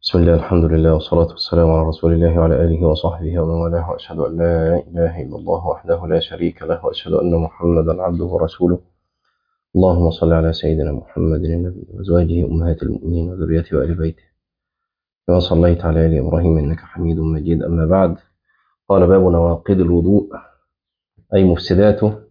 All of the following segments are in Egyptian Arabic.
بسم الله الحمد لله والصلاة والسلام على رسول الله وعلى آله وصحبه ومن والاه وأشهد أن لا إله إلا الله وحده لا شريك له وأشهد أن محمدا عبده ورسوله اللهم صل على سيدنا محمد النبي وأزواجه أمهات المؤمنين وذريته وآل بيته كما صليت على آل إبراهيم إنك حميد مجيد أما بعد قال باب نواقض الوضوء أي مفسداته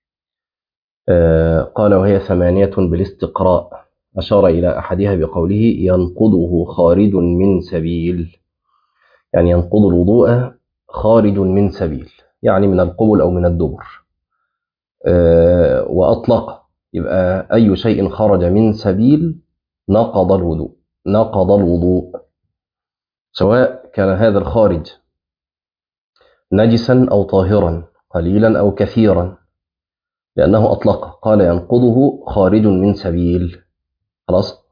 آه قال وهي ثمانية بالاستقراء أشار إلى أحدها بقوله ينقضه خارج من سبيل يعني ينقض الوضوء خارج من سبيل يعني من القبل أو من الدبر أه وأطلق يبقى أي شيء خرج من سبيل نقض الوضوء نقض الوضوء سواء كان هذا الخارج نجسا أو طاهرا قليلا أو كثيرا لأنه أطلق قال ينقضه خارج من سبيل خلاص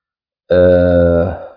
آه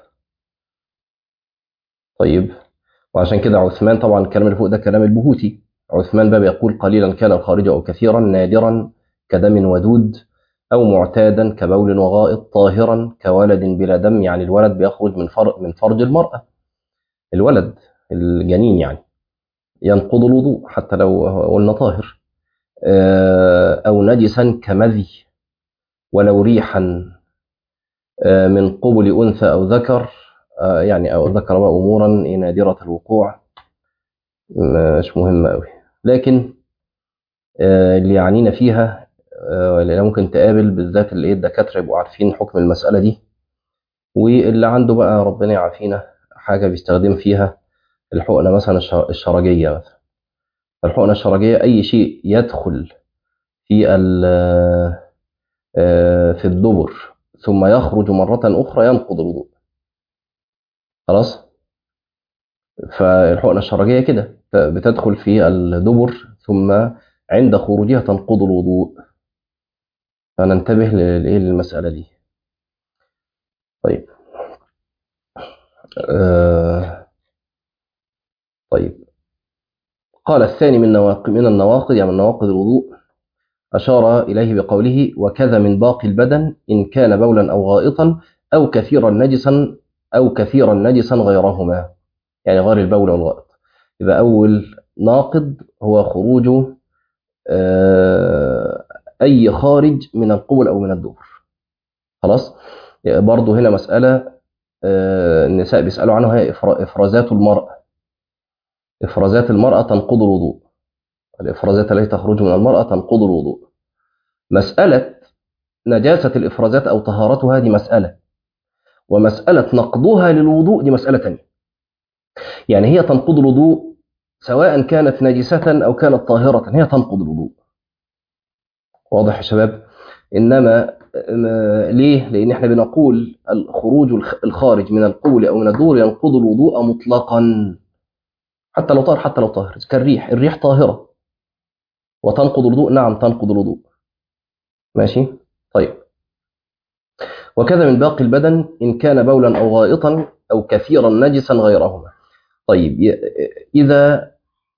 طيب وعشان كده عثمان طبعا الكلام اللي فوق ده كلام البهوتي عثمان بقى بيقول قليلا كان الخارج او كثيرا نادرا كدم ودود او معتادا كبول وغائط طاهرا كولد بلا دم يعني الولد بيخرج من فرج من فرج المراه الولد الجنين يعني ينقض الوضوء حتى لو قلنا طاهر آه او نجسا كمذي ولو ريحا من قبل أنثى أو ذكر يعني أو ذكر أمورا نادرة الوقوع مش مهمة أوي لكن اللي يعنينا فيها اللي ممكن تقابل بالذات اللي الدكاترة يبقوا عارفين حكم المسألة دي واللي عنده بقى ربنا يعافينا حاجة بيستخدم فيها الحقنة مثلا الشرجية مثلا الحقنة الشرجية أي شيء يدخل في في الدبر ثم يخرج مرة أخرى ينقض الوضوء خلاص فالحقنة الشرجية كده بتدخل في الدبر ثم عند خروجها تنقض الوضوء فننتبه للمسألة دي طيب آه طيب قال الثاني من نواقض من النواقض يعني من نواقض الوضوء أشار إليه بقوله وكذا من باقي البدن إن كان بولا أو غائطا أو كثيرا نجسا أو كثيرا نجسا غيرهما يعني غير البول والغائط يبقى أول ناقض هو خروج أي خارج من القبل أو من الدبر خلاص برضه هنا مسألة النساء بيسألوا عنها هي إفرازات المرأة إفرازات المرأة تنقض الوضوء الإفرازات التي تخرج من المرأة تنقض الوضوء مسألة نجاسة الإفرازات أو طهارتها دي مسألة ومسألة نقضها للوضوء دي مسألة تانية يعني هي تنقض الوضوء سواء كانت نجسة أو كانت طاهرة هي تنقض الوضوء واضح يا شباب إنما ليه؟ لأن احنا بنقول الخروج الخارج من القول أو من الدور ينقض الوضوء مطلقا حتى لو طاهر حتى لو طاهر كالريح الريح طاهرة وتنقض الوضوء نعم تنقض الوضوء ماشي طيب وكذا من باقي البدن إن كان بولا أو غائطا أو كثيرا نجسا غيرهما طيب إذا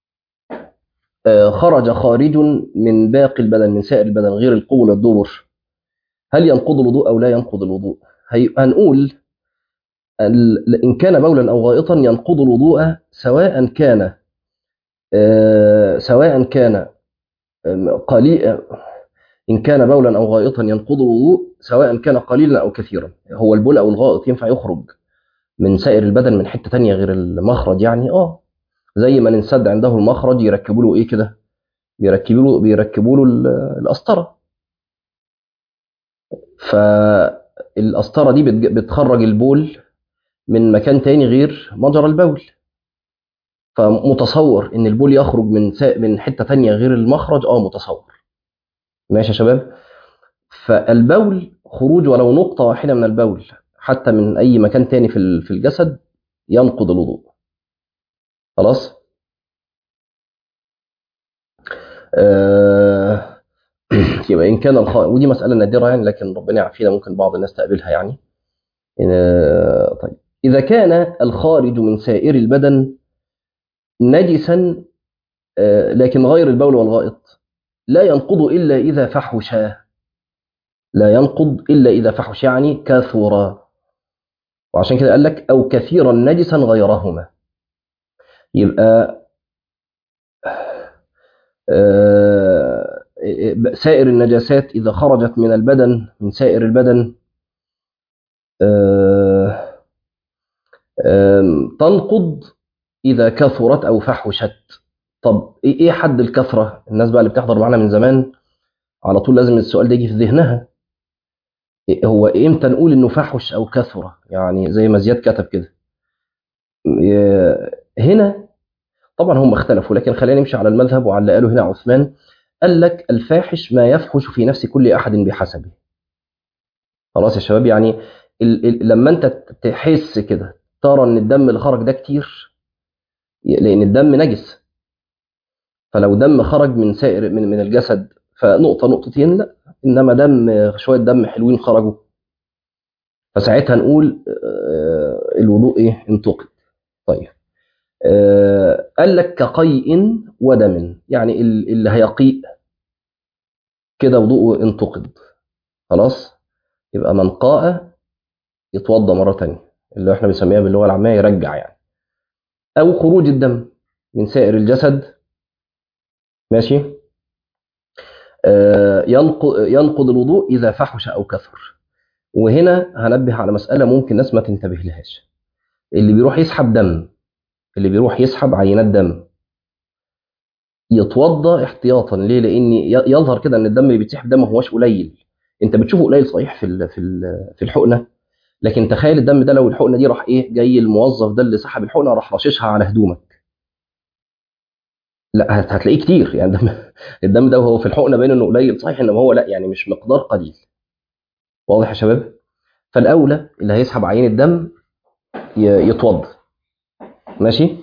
خرج خارج من باقي البدن من سائر البدن غير القبل والدبر هل ينقض الوضوء أو لا ينقض الوضوء هنقول إن كان بولا أو غائطا ينقض الوضوء سواء كان سواء كان قليل إن كان بولا أو غائطا ينقض الوضوء سواء كان قليلا أو كثيرا هو البول أو الغائط ينفع يخرج من سائر البدن من حتة تانية غير المخرج يعني آه زي ما الإنسان عنده المخرج يركبوا له إيه كده بيركبوا له بيركبوا له القسطرة فالقسطرة دي بتخرج البول من مكان تاني غير مجرى البول فمتصور ان البول يخرج من من حته تانية غير المخرج اه متصور ماشي يا شباب فالبول خروج ولو نقطه واحده من البول حتى من اي مكان تاني في في الجسد ينقض الوضوء خلاص آه يبقى ان كان الخ... ودي مساله نادره يعني لكن ربنا يعافينا ممكن بعض الناس تقابلها يعني آه طيب اذا كان الخارج من سائر البدن نجسا لكن غير البول والغائط لا ينقض إلا إذا فحش لا ينقض إلا إذا فحش يعني كثر وعشان كده قال لك أو كثيرا نجسا غيرهما يبقى آه، سائر النجاسات إذا خرجت من البدن من سائر البدن آه، آم، تنقض إذا كثرت أو فحشت طب إيه إيه حد الكثرة الناس بقى اللي بتحضر معانا من زمان على طول لازم السؤال ده يجي في ذهنها إيه هو إمتى نقول إنه فحش أو كثرة يعني زي ما زياد كتب كده إيه، هنا طبعا هم اختلفوا لكن خلينا نمشي على المذهب وعلى اللي قاله هنا عثمان قال لك الفاحش ما يفحش في نفس كل أحد بحسبه خلاص يا شباب يعني ال ال لما انت تحس كده ترى ان الدم اللي خرج ده كتير لان الدم نجس فلو دم خرج من سائر من من الجسد فنقطه نقطتين لا انما دم شويه دم حلوين خرجوا فساعتها نقول آه، الوضوء ايه انتقد طيب آه، قال لك كقيء ودم يعني ال- اللي هيقيء كده وضوءه انتقد خلاص يبقى من قاء يتوضا مره تانية اللي احنا بنسميها باللغه العاميه يرجع يعني او خروج الدم من سائر الجسد ماشي آه، ينق- ينقض الوضوء اذا فحش او كثر وهنا هنبه على مساله ممكن ناس ما تنتبه لهاش اللي بيروح يسحب دم اللي بيروح يسحب عينات دم يتوضا احتياطا ليه لان ي- يظهر كده ان الدم اللي بيتسحب ده ما هوش قليل انت بتشوفه قليل صحيح في ال- في ال- في الحقنه لكن تخيل الدم ده لو الحقنه دي راح ايه جاي الموظف ده اللي سحب الحقنه راح رششها على هدومك لا هت- هتلاقيه كتير يعني الدم الدم ده وهو في الحقنه باين انه قليل صحيح انما هو لا يعني مش مقدار قليل واضح يا شباب فالاولى اللي هيسحب عين الدم ي- يتوضا ماشي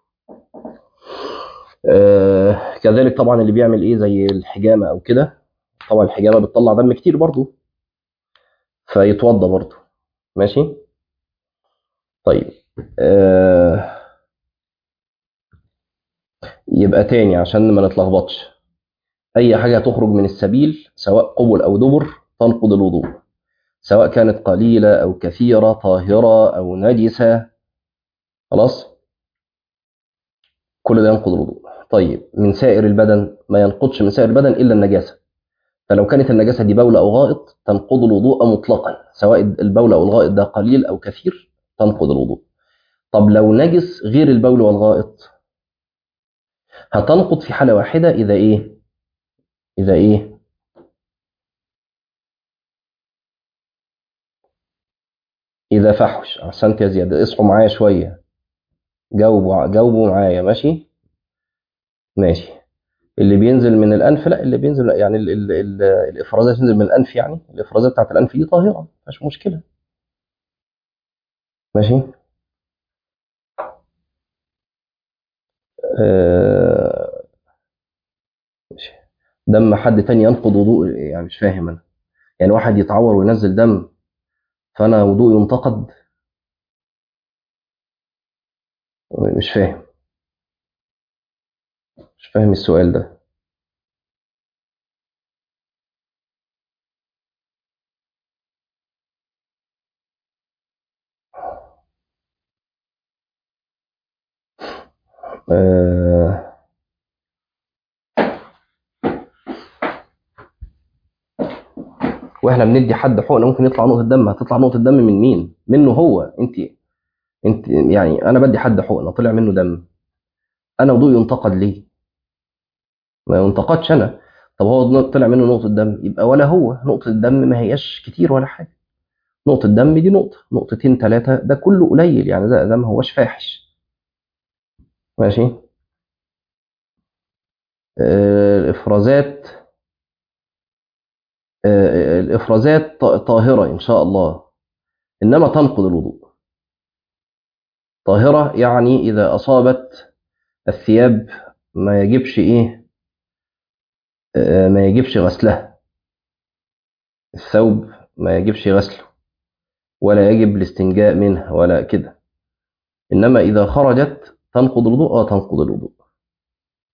آه كذلك طبعا اللي بيعمل ايه زي الحجامه او كده طبعا الحجامه بتطلع دم كتير برضو فيتوضا برضو ماشي طيب آه يبقى تاني عشان ما نتلخبطش اي حاجه تخرج من السبيل سواء قبل او دبر تنقض الوضوء سواء كانت قليله او كثيره طاهره او نجسه خلاص كل ده ينقض الوضوء طيب من سائر البدن ما ينقضش من سائر البدن الا النجاسه فلو كانت النجاسه دي بول او غائط تنقض الوضوء مطلقا سواء البول او الغائط ده قليل او كثير تنقض الوضوء طب لو نجس غير البول والغائط هتنقض في حاله واحده اذا ايه اذا ايه اذا فحش احسنت يا زياد اصحوا معايا شويه جاوبوا جاوبوا معايا ماشي ماشي اللي بينزل من الانف لا اللي بينزل يعني ال ال ال الافرازات تنزل من الانف يعني الافرازات بتاعت الانف دي طاهره مفيش مشكله ماشي آه ماشي دم حد تاني ينقض وضوء يعني مش فاهم انا يعني واحد يتعور وينزل دم فانا وضوء ينتقد مش فاهم مش فاهم السؤال ده آه واحنا بندي حد حقنه ممكن يطلع نقطه دم هتطلع نقطه دم من مين منه هو انت انت يعني انا بدي حد حقنه طلع منه دم انا وضوء ينتقد ليه ما ينتقدش انا طب هو طلع منه نقطه دم يبقى ولا هو نقطه الدم ما هياش كتير ولا حاجه نقطه دم دي نقطه نقطتين ثلاثه ده كله قليل يعني ده ده ما هوش فاحش ماشي آه الافرازات آه الافرازات ط- طاهره ان شاء الله انما تنقض الوضوء طاهره يعني اذا اصابت الثياب ما يجبش ايه آه ما يجبش غسلها الثوب ما يجبش غسله ولا يجب الاستنجاء منها ولا كده انما اذا خرجت تنقض الوضوء اه تنقض الوضوء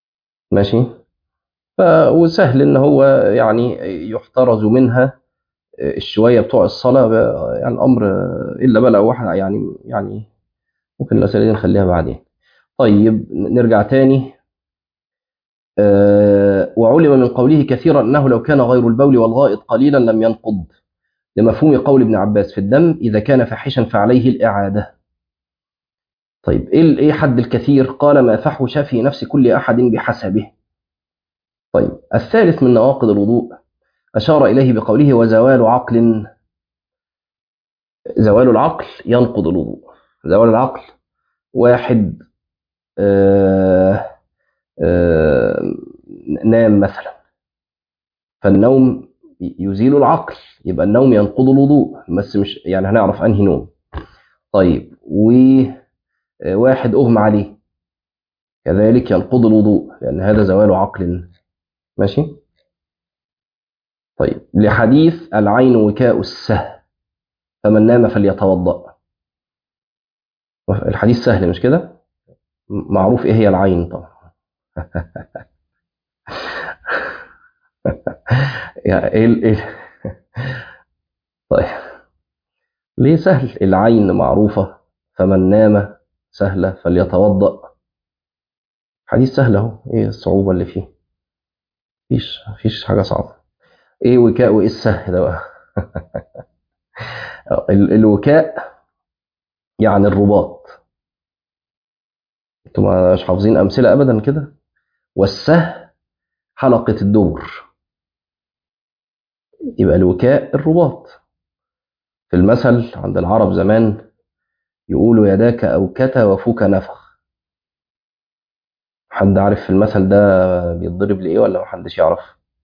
ماشي ف وسهل ان هو يعني يحترز منها الشويه بتوع الصلاه بقى- يعني الامر الا بقى لو واحد يعني يعني ممكن الاسئله دي نخليها بعدين طيب نرجع تاني آه، وعلم من قوله كثيرا انه لو كان غير البول والغائط قليلا لم ينقض لمفهوم قول ابن عباس في الدم اذا كان فاحشا فعليه الاعاده طيب ايه ال- ايه حد الكثير قال ما فحش في نفس كل احد بحسبه طيب الثالث من نواقض الوضوء اشار اليه بقوله وزوال عقل زوال العقل ينقض الوضوء زوال العقل واحد آه آه نام مثلا فالنوم يزيل العقل يبقى النوم ينقض الوضوء بس مش يعني هنعرف انهي نوم طيب وواحد اغمى عليه كذلك ينقض الوضوء لان هذا زوال عقل ماشي طيب لحديث العين وكاء السه فمن نام فليتوضأ الحديث سهل مش كده م- معروف ايه هي العين طبعا يعني ايه ال- ايه طيب ليه سهل العين معروفة فمن نام سهلة فليتوضأ حديث سهل اهو ايه الصعوبة اللي فيه مفيش مفيش حاجة صعبة ايه وكاء وايه السه ده بقى ال- الوكاء يعني الرباط انتوا مش حافظين امثلة ابدا كده والسه حلقة الدبر يبقى الوكاء الرباط في المثل عند العرب زمان يقولوا يداك أوكت وفوك نفخ حد عارف في المثل ده بيتضرب لإيه ولا محدش يعرف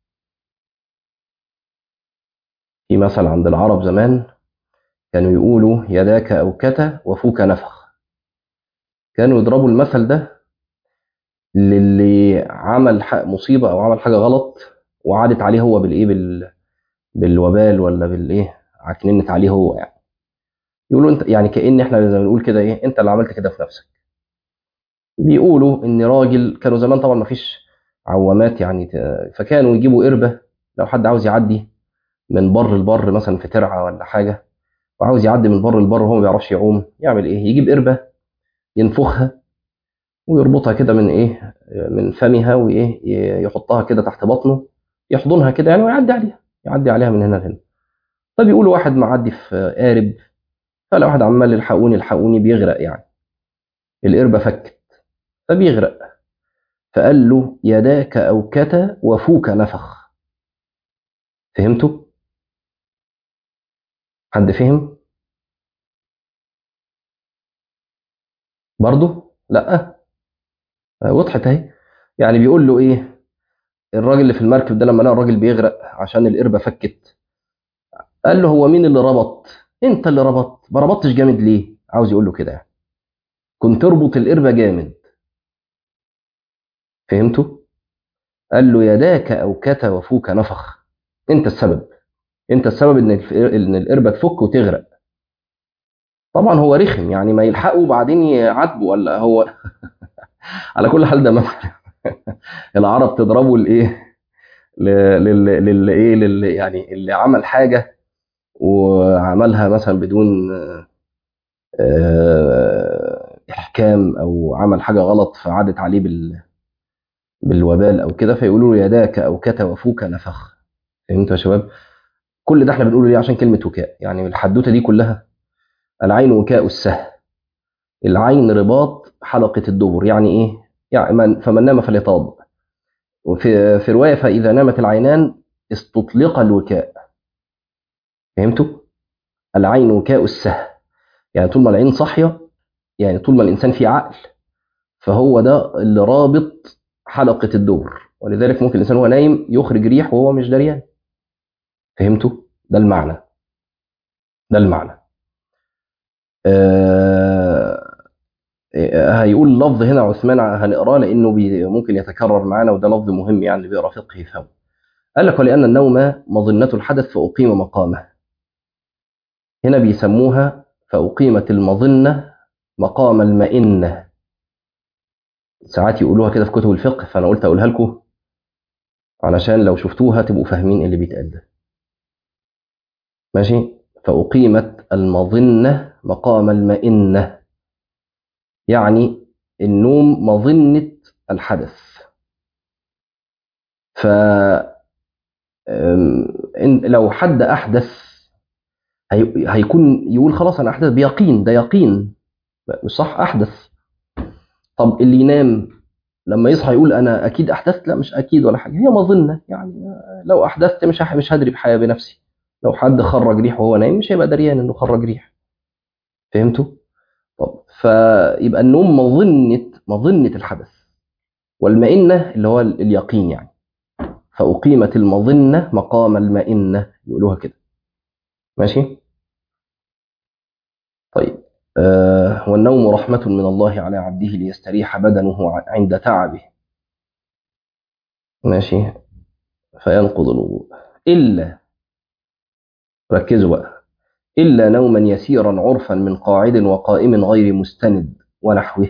في مثل عند العرب زمان كانوا يقولوا يداك أوكت وفوك نفخ كانوا يضربوا المثل ده للي عمل ح- مصيبة أو عمل حاجة غلط وعادت عليه هو بالإيه بال... بالوبال ولا بالإيه عكننت عليه هو يعني يقولوا انت يعني كأن احنا زي ما بنقول كده ايه انت اللي عملت كده في نفسك بيقولوا ان راجل كانوا زمان طبعا ما فيش عوامات يعني ت- فكانوا يجيبوا قربة لو حد عاوز يعدي من بر لبر مثلا في ترعة ولا حاجة وعاوز يعدي من بر لبر وهو ما بيعرفش يعوم يعمل ايه يجيب قربة ينفخها ويربطها كده من ايه من فمها وايه ي- يحطها كده تحت بطنه يحضنها كده يعني ويعدي عليها يعدي عليها من هنا لهنا فبيقولوا واحد معدي في قارب فلو واحد عمال الحقوني الحقوني بيغرق يعني القربة فكت فبيغرق فقال له يداك أوكت وفوك نفخ فهمتوا؟ حد فهم؟ برضه؟ لأ وضحت اهي يعني بيقول له ايه الراجل اللي في المركب ده لما لقى الراجل بيغرق عشان القربة فكت قال له هو مين اللي ربط؟ انت اللي ربط ما ربطتش جامد ليه؟ عاوز يقول له كده يعني كنت اربط القربة جامد فهمتوا؟ قال له يداك أوكت وفوك نفخ انت السبب انت السبب ان الف- ان القربة تفك وتغرق طبعا هو رخم يعني ما يلحقوا وبعدين يعاتبوا ولا هو على كل حال ده مثل العرب تضربوا الايه ل- لل لل ايه لل يعني اللي عمل حاجه وعملها مثلا بدون آه، احكام او عمل حاجه غلط فعادت عليه بال بالوبال او كده فيقولوا له يداك اوكت وفوك نفخ فهمتوا يا شباب كل ده احنا بنقوله ليه عشان كلمه وكاء يعني الحدوته دي كلها العين وكاء السه العين رباط حلقه الدبر يعني ايه يعني من فمن نام فليتوضا وفي في روايه فاذا نامت العينان استطلق الوكاء فهمتوا العين وكاء السه يعني طول ما العين صاحيه يعني طول ما الانسان فيه عقل فهو ده اللي رابط حلقه الدبر ولذلك ممكن الانسان وهو نايم يخرج ريح وهو مش دريان فهمتوا ده المعنى ده المعنى آه هيقول لفظ هنا عثمان هنقراه لانه بي ممكن يتكرر معانا وده لفظ مهم يعني اللي بيقرا فقه يفهمه قال لك ولان النوم مظنه الحدث فاقيم مقامه هنا بيسموها فاقيمت المظنه مقام المئنه ساعات يقولوها كده في كتب الفقه فانا قلت اقولها لكم علشان لو شفتوها تبقوا فاهمين اللي بيتقال ده ماشي فأقيمت المظنة مقام المئنة يعني النوم مظنة الحدث ف لو حد أحدث هيكون يقول خلاص أنا أحدث بيقين ده يقين مش صح أحدث طب اللي ينام لما يصحى يقول أنا أكيد أحدثت لا مش أكيد ولا حاجة هي مظنة يعني لو أحدثت مش مش هدري بحياة بنفسي لو حد خرج ريح وهو نايم مش هيبقى دريان إنه خرج ريح فهمتوا؟ طب فيبقى النوم مظنة مظنة الحدث والمئنة اللي هو اليقين يعني فأقيمت المظنة مقام المئنة يقولوها كده ماشي طيب آه والنوم رحمة من الله على عبده ليستريح بدنه عند تعبه ماشي فينقض الوضوء إلا ركزوا بقى إلا نوما يسيرا عرفا من قاعد وقائم غير مستند ونحوه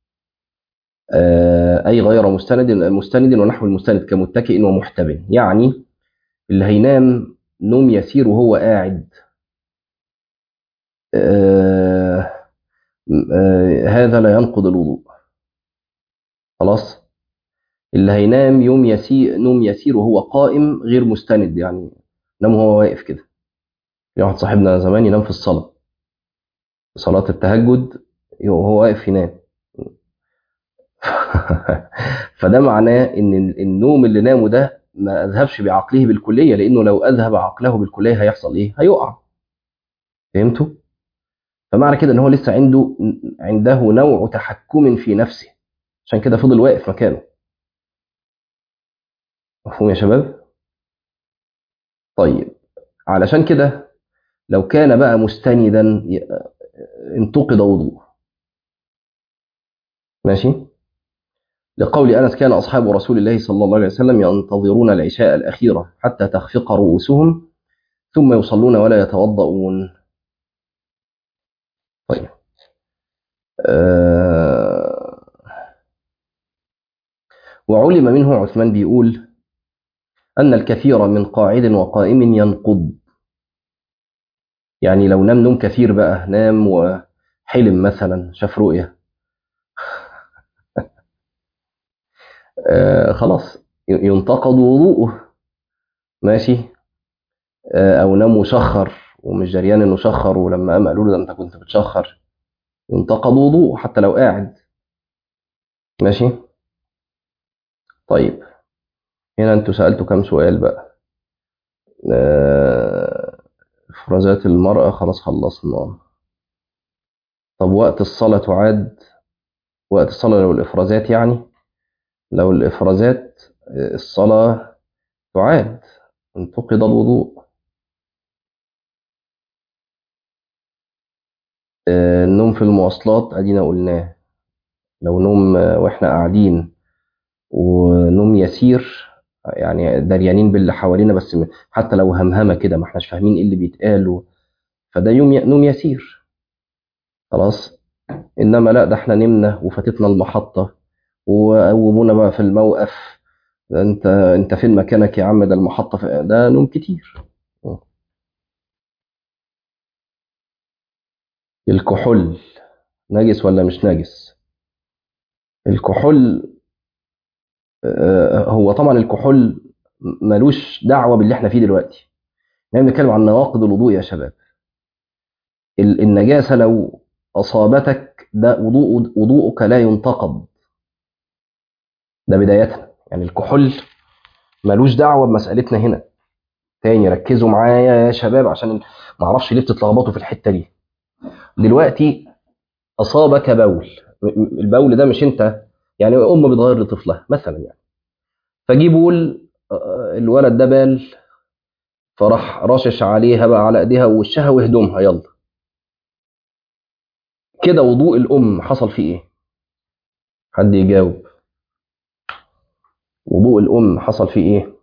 أي غير مستند مستند ونحو المستند كمتكئ ومحتب يعني اللي هينام نوم يسير وهو قاعد آه آه هذا لا ينقض الوضوء خلاص اللي هينام يوم يسير نوم يسير وهو قائم غير مستند يعني نام وهو واقف كده في واحد صاحبنا زمان ينام في الصلاة صلاة التهجد وهو واقف ينام فده معناه ان النوم اللي نامه ده ما اذهبش بعقله بالكليه لانه لو اذهب عقله بالكليه هيحصل ايه؟ هيقع. فهمتوا؟ فمعنى كده ان هو لسه عنده عنده نوع تحكم في نفسه عشان كده فضل واقف مكانه. مفهوم يا شباب؟ طيب علشان كده لو كان بقى مستندا انتقد وضوءه. ماشي؟ لقول أنس كان أصحاب رسول الله صلى الله عليه وسلم ينتظرون العشاء الأخيرة حتى تخفق رؤوسهم ثم يصلون ولا يتوضؤون طيب آه وعلم منه عثمان بيقول أن الكثير من قاعد وقائم ينقض يعني لو نام نوم كثير بقى نام وحلم مثلا شاف رؤية آه خلاص ينتقد وضوءه ماشي آه او نام وشخر ومش دريان انه شخر ولما قام قالوا له ده انت كنت بتشخر ينتقد وضوءه حتى لو قاعد ماشي طيب هنا انتوا سألتوا كام سؤال بقى آه افرازات المرأة خلاص خلصنا طب وقت الصلاة تعاد وقت الصلاة لو الافرازات يعني لو الإفرازات الصلاة تعاد انتقد الوضوء النوم في المواصلات أدينا قلناه لو نوم وإحنا قاعدين ونوم يسير يعني دريانين باللي حوالينا بس حتى لو همهمة كده ما احناش فاهمين ايه اللي بيتقال فده يوم نوم يسير خلاص انما لا ده احنا نمنا وفاتتنا المحطه وقومونا بقى في الموقف انت انت فين مكانك يا عم ده المحطه في... ده نوم كتير الكحول نجس ولا مش نجس الكحول هو طبعا الكحول ملوش دعوه باللي احنا فيه دلوقتي يعني بنتكلم عن نواقض الوضوء يا شباب النجاسه لو اصابتك ده وضوء وضوءك لا ينتقض ده بداية يعني الكحول ملوش دعوة بمسألتنا هنا تاني ركزوا معايا يا شباب عشان ما اعرفش ليه بتتلخبطوا في الحتة دي دلوقتي أصابك بول البول ده مش أنت يعني أم بتغير لطفلها مثلا يعني فجي بول الولد ده بال فراح رشش عليها بقى على ايديها ووشها وهدومها يلا كده وضوء الأم حصل فيه إيه؟ حد يجاوب وضوء الأم حصل فيه إيه؟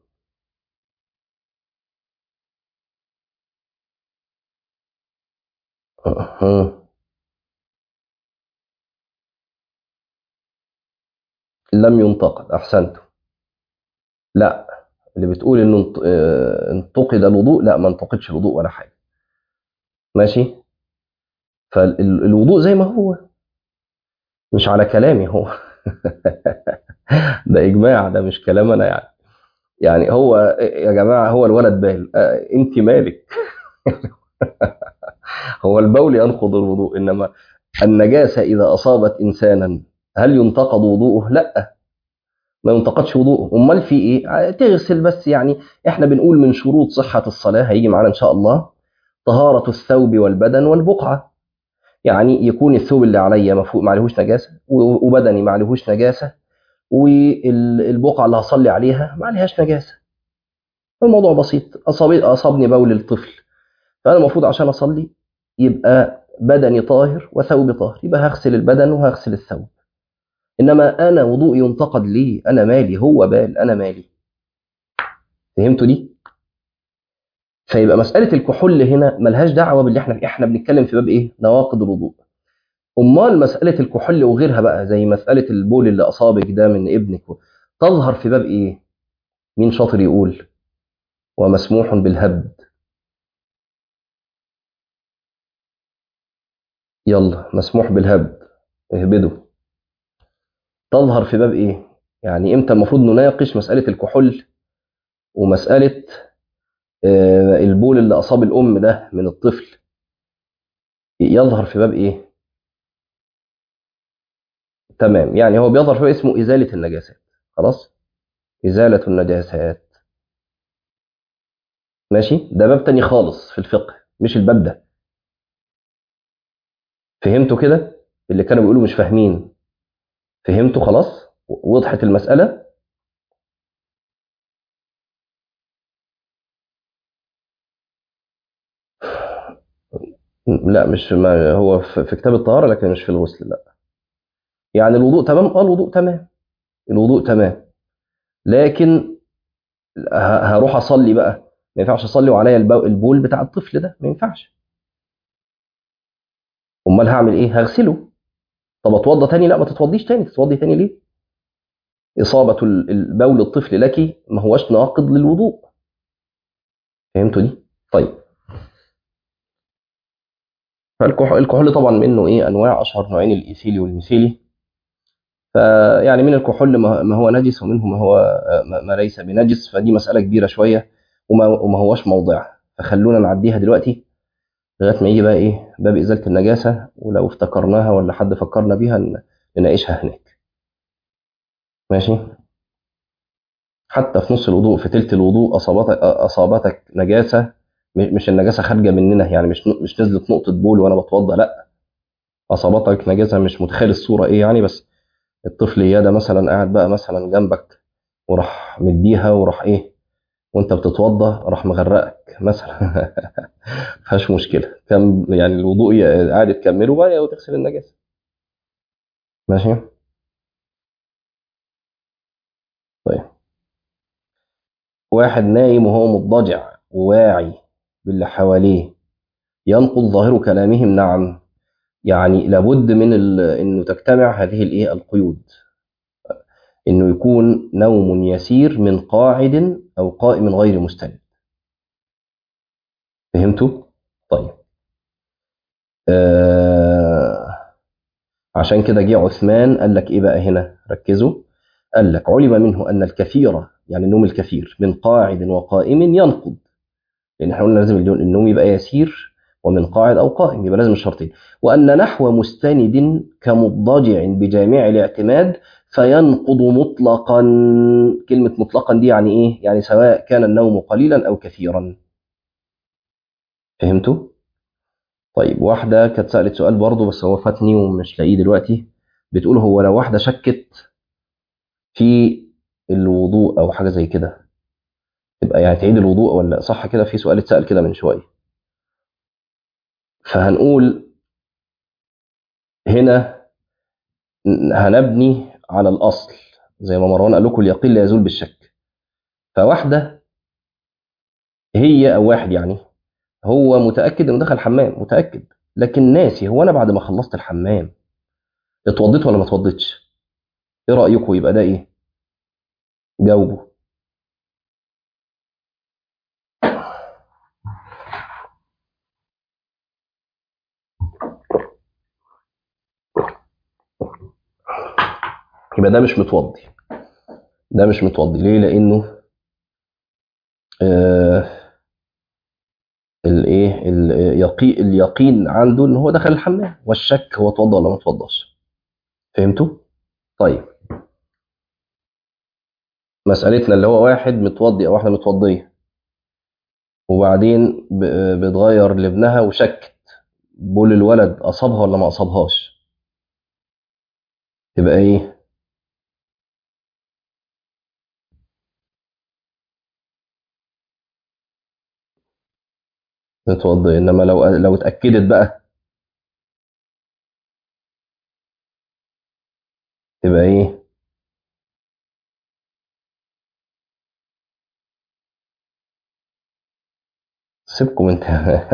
أه. لم ينتقد أحسنت لا اللي بتقول إنه انتقد الوضوء لا ما انتقدش الوضوء ولا حاجة ماشي فالوضوء زي ما هو مش على كلامي هو ده اجماع ده مش كلام انا يعني يعني هو يا جماعه هو الولد بال آه، انت مالك هو البول ينقض الوضوء انما النجاسه اذا اصابت انسانا هل ينتقض وضوءه؟ لا ما ينتقدش وضوءه امال في ايه تغسل بس يعني احنا بنقول من شروط صحه الصلاه هيجي معانا ان شاء الله طهاره الثوب والبدن والبقعه يعني يكون الثوب اللي عليا مفوق ما عليهوش نجاسه و- وبدني ما عليهوش نجاسه والبقعه اللي هصلي عليها ما عليهاش نجاسه الموضوع بسيط أصاب اصابني بول الطفل فانا المفروض عشان اصلي يبقى بدني طاهر وثوبي طاهر يبقى هغسل البدن وهغسل الثوب انما انا وضوئي ينتقد ليه انا مالي هو بال انا مالي فهمتوا دي فيبقى مساله الكحول هنا ملهاش دعوه باللي احنا احنا بنتكلم في باب ايه نواقض الوضوء امال مساله الكحول وغيرها بقى زي مساله البول اللي اصابك ده من ابنك تظهر في باب ايه مين شاطر يقول ومسموح بالهبد يلا مسموح بالهبد اهبدوا تظهر في باب ايه يعني امتى المفروض نناقش مساله الكحول ومساله آه، البول اللي اصاب الام ده من الطفل يظهر في باب ايه تمام يعني هو بيظهر في باب اسمه ازاله النجاسات خلاص ازاله النجاسات ماشي ده باب تاني خالص في الفقه مش الباب ده فهمتوا كده اللي كانوا بيقولوا مش فاهمين فهمتوا خلاص وضحت المساله لا مش ما هو في في كتاب الطهاره لكن مش في الغسل لا يعني الوضوء تمام اه الوضوء تمام الوضوء تمام لكن ه- هروح اصلي بقى ما ينفعش اصلي وعليا البو- البول بتاع الطفل ده ما ينفعش امال هعمل ايه هغسله طب اتوضى تاني لا ما تتوضيش تاني تتوضي تاني ليه اصابه ال- البول الطفل لك ما هوش ناقض للوضوء فهمتوا دي طيب فالكح- الكحول طبعا منه ايه انواع اشهر نوعين الايثيلي والميثيلي فيعني من الكحول ما ما هو نجس ومنه ما هو آه، ما ما ليس بنجس فدي مسألة كبيرة شوية وما وما هوش موضعها فخلونا نعديها دلوقتي لغاية ما يجي بقى ايه باب إزالة النجاسة ولو افتكرناها ولا حد فكرنا بيها ن- نناقشها هناك ماشي حتى في نص الوضوء في تلت الوضوء أصابتك أصابتك نجاسة م- مش النجاسة خارجة مننا يعني مش ن- مش نزلت نقطة بول وأنا بتوضأ لا أصابتك نجاسة مش متخيل الصورة ايه يعني بس الطفل ياده مثلا قاعد بقى مثلا جنبك وراح مديها وراح ايه وانت بتتوضى راح مغرقك مثلا فيهاش مشكله كم يعني الوضوء ي- قاعد تكمله بقى وتغسل النجاسه ماشي طيب واحد نايم وهو مضطجع وواعي باللي حواليه ينقض ظاهر كلامهم نعم يعني لابد من ال... انه تجتمع هذه الايه القيود انه يكون نوم يسير من قاعد او قائم غير مستند فهمتوا طيب آه عشان كده جه عثمان قال لك ايه بقى هنا ركزوا قال لك علم منه ان الكثير يعني النوم الكثير من قاعد وقائم ينقض لان احنا قلنا لازم النوم يبقى يسير ومن قاعد او قائم يبقى لازم الشرطين وان نحو مستند كمضطجع بجامع الاعتماد فينقض مطلقا كلمه مطلقا دي يعني ايه يعني سواء كان النوم قليلا او كثيرا فهمتوا طيب واحدة كانت سألت سؤال برضه بس هو فاتني ومش لاقيه دلوقتي بتقول هو لو واحدة شكت في الوضوء أو حاجة زي كده تبقى يعني تعيد الوضوء ولا صح كده في سؤال اتسأل كده من شوية فهنقول هنا هنبني على الأصل زي ما مروان قال لكم اليقين لا يزول بالشك فواحدة هي أو واحد يعني هو متأكد إنه دخل الحمام متأكد لكن ناسي هو أنا بعد ما خلصت الحمام اتوضيت ولا ما اتوضيتش؟ إيه رأيكم يبقى ده إيه؟ جاوبوا يبقى ده مش متوضي ده مش متوضي ليه لانه آه الايه اليقين اليقين عنده ان هو دخل الحمام والشك هو اتوضى ولا ما اتوضاش فهمتوا طيب مسألتنا اللي هو واحد متوضي او واحده متوضيه وبعدين ب- بتغير لابنها وشكت بول الولد اصابها ولا ما اصابهاش تبقى ايه متوضي انما لو لو اتاكدت بقى تبقى ايه سيبكم انت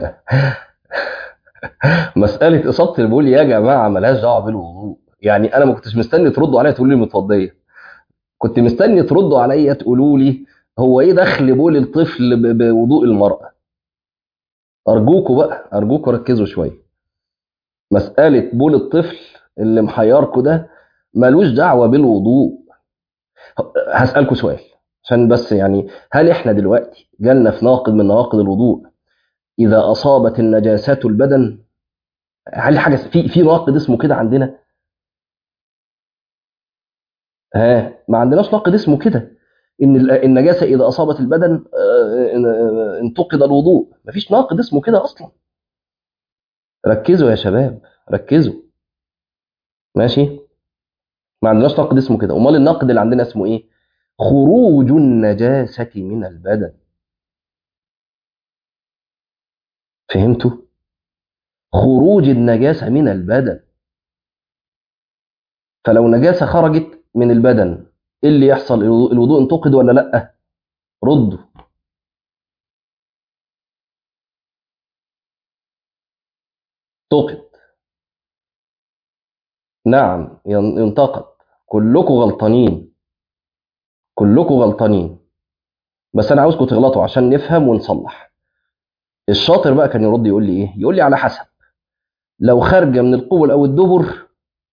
مساله اصابه البول يا جماعه ملهاش دعوه بالوضوء يعني انا ما كنتش مستني تردوا عليا تقولوا لي متوضيه كنت مستني تردوا عليا تقولوا لي هو ايه دخل بول الطفل ب- بوضوء المراه ارجوكوا بقى ارجوكوا ركزوا شويه مساله بول الطفل اللي محيركوا ده ملوش دعوه بالوضوء هسالكوا سؤال عشان بس يعني هل احنا دلوقتي جالنا في ناقض من نواقض الوضوء اذا اصابت النجاسات البدن هل حاجه في في ناقض اسمه كده عندنا ها ما عندناش ناقض اسمه كده ان ال- النجاسه اذا اصابت البدن آه، آه، انتقد الوضوء مفيش ناقض اسمه كده اصلا ركزوا يا شباب ركزوا ماشي ما عندناش ناقد اسمه كده امال الناقد اللي عندنا اسمه ايه خروج النجاسه من البدن فهمتوا خروج النجاسه من البدن فلو نجاسه خرجت من البدن ايه اللي يحصل الوضوء الوضوء انتقد ولا لا ردوا انتقد نعم ين- ينتقد كلكم غلطانين كلكم غلطانين بس انا عاوزكم تغلطوا عشان نفهم ونصلح الشاطر بقى كان يرد يقول لي ايه يقول لي على حسب لو خارجه من القبل او الدبر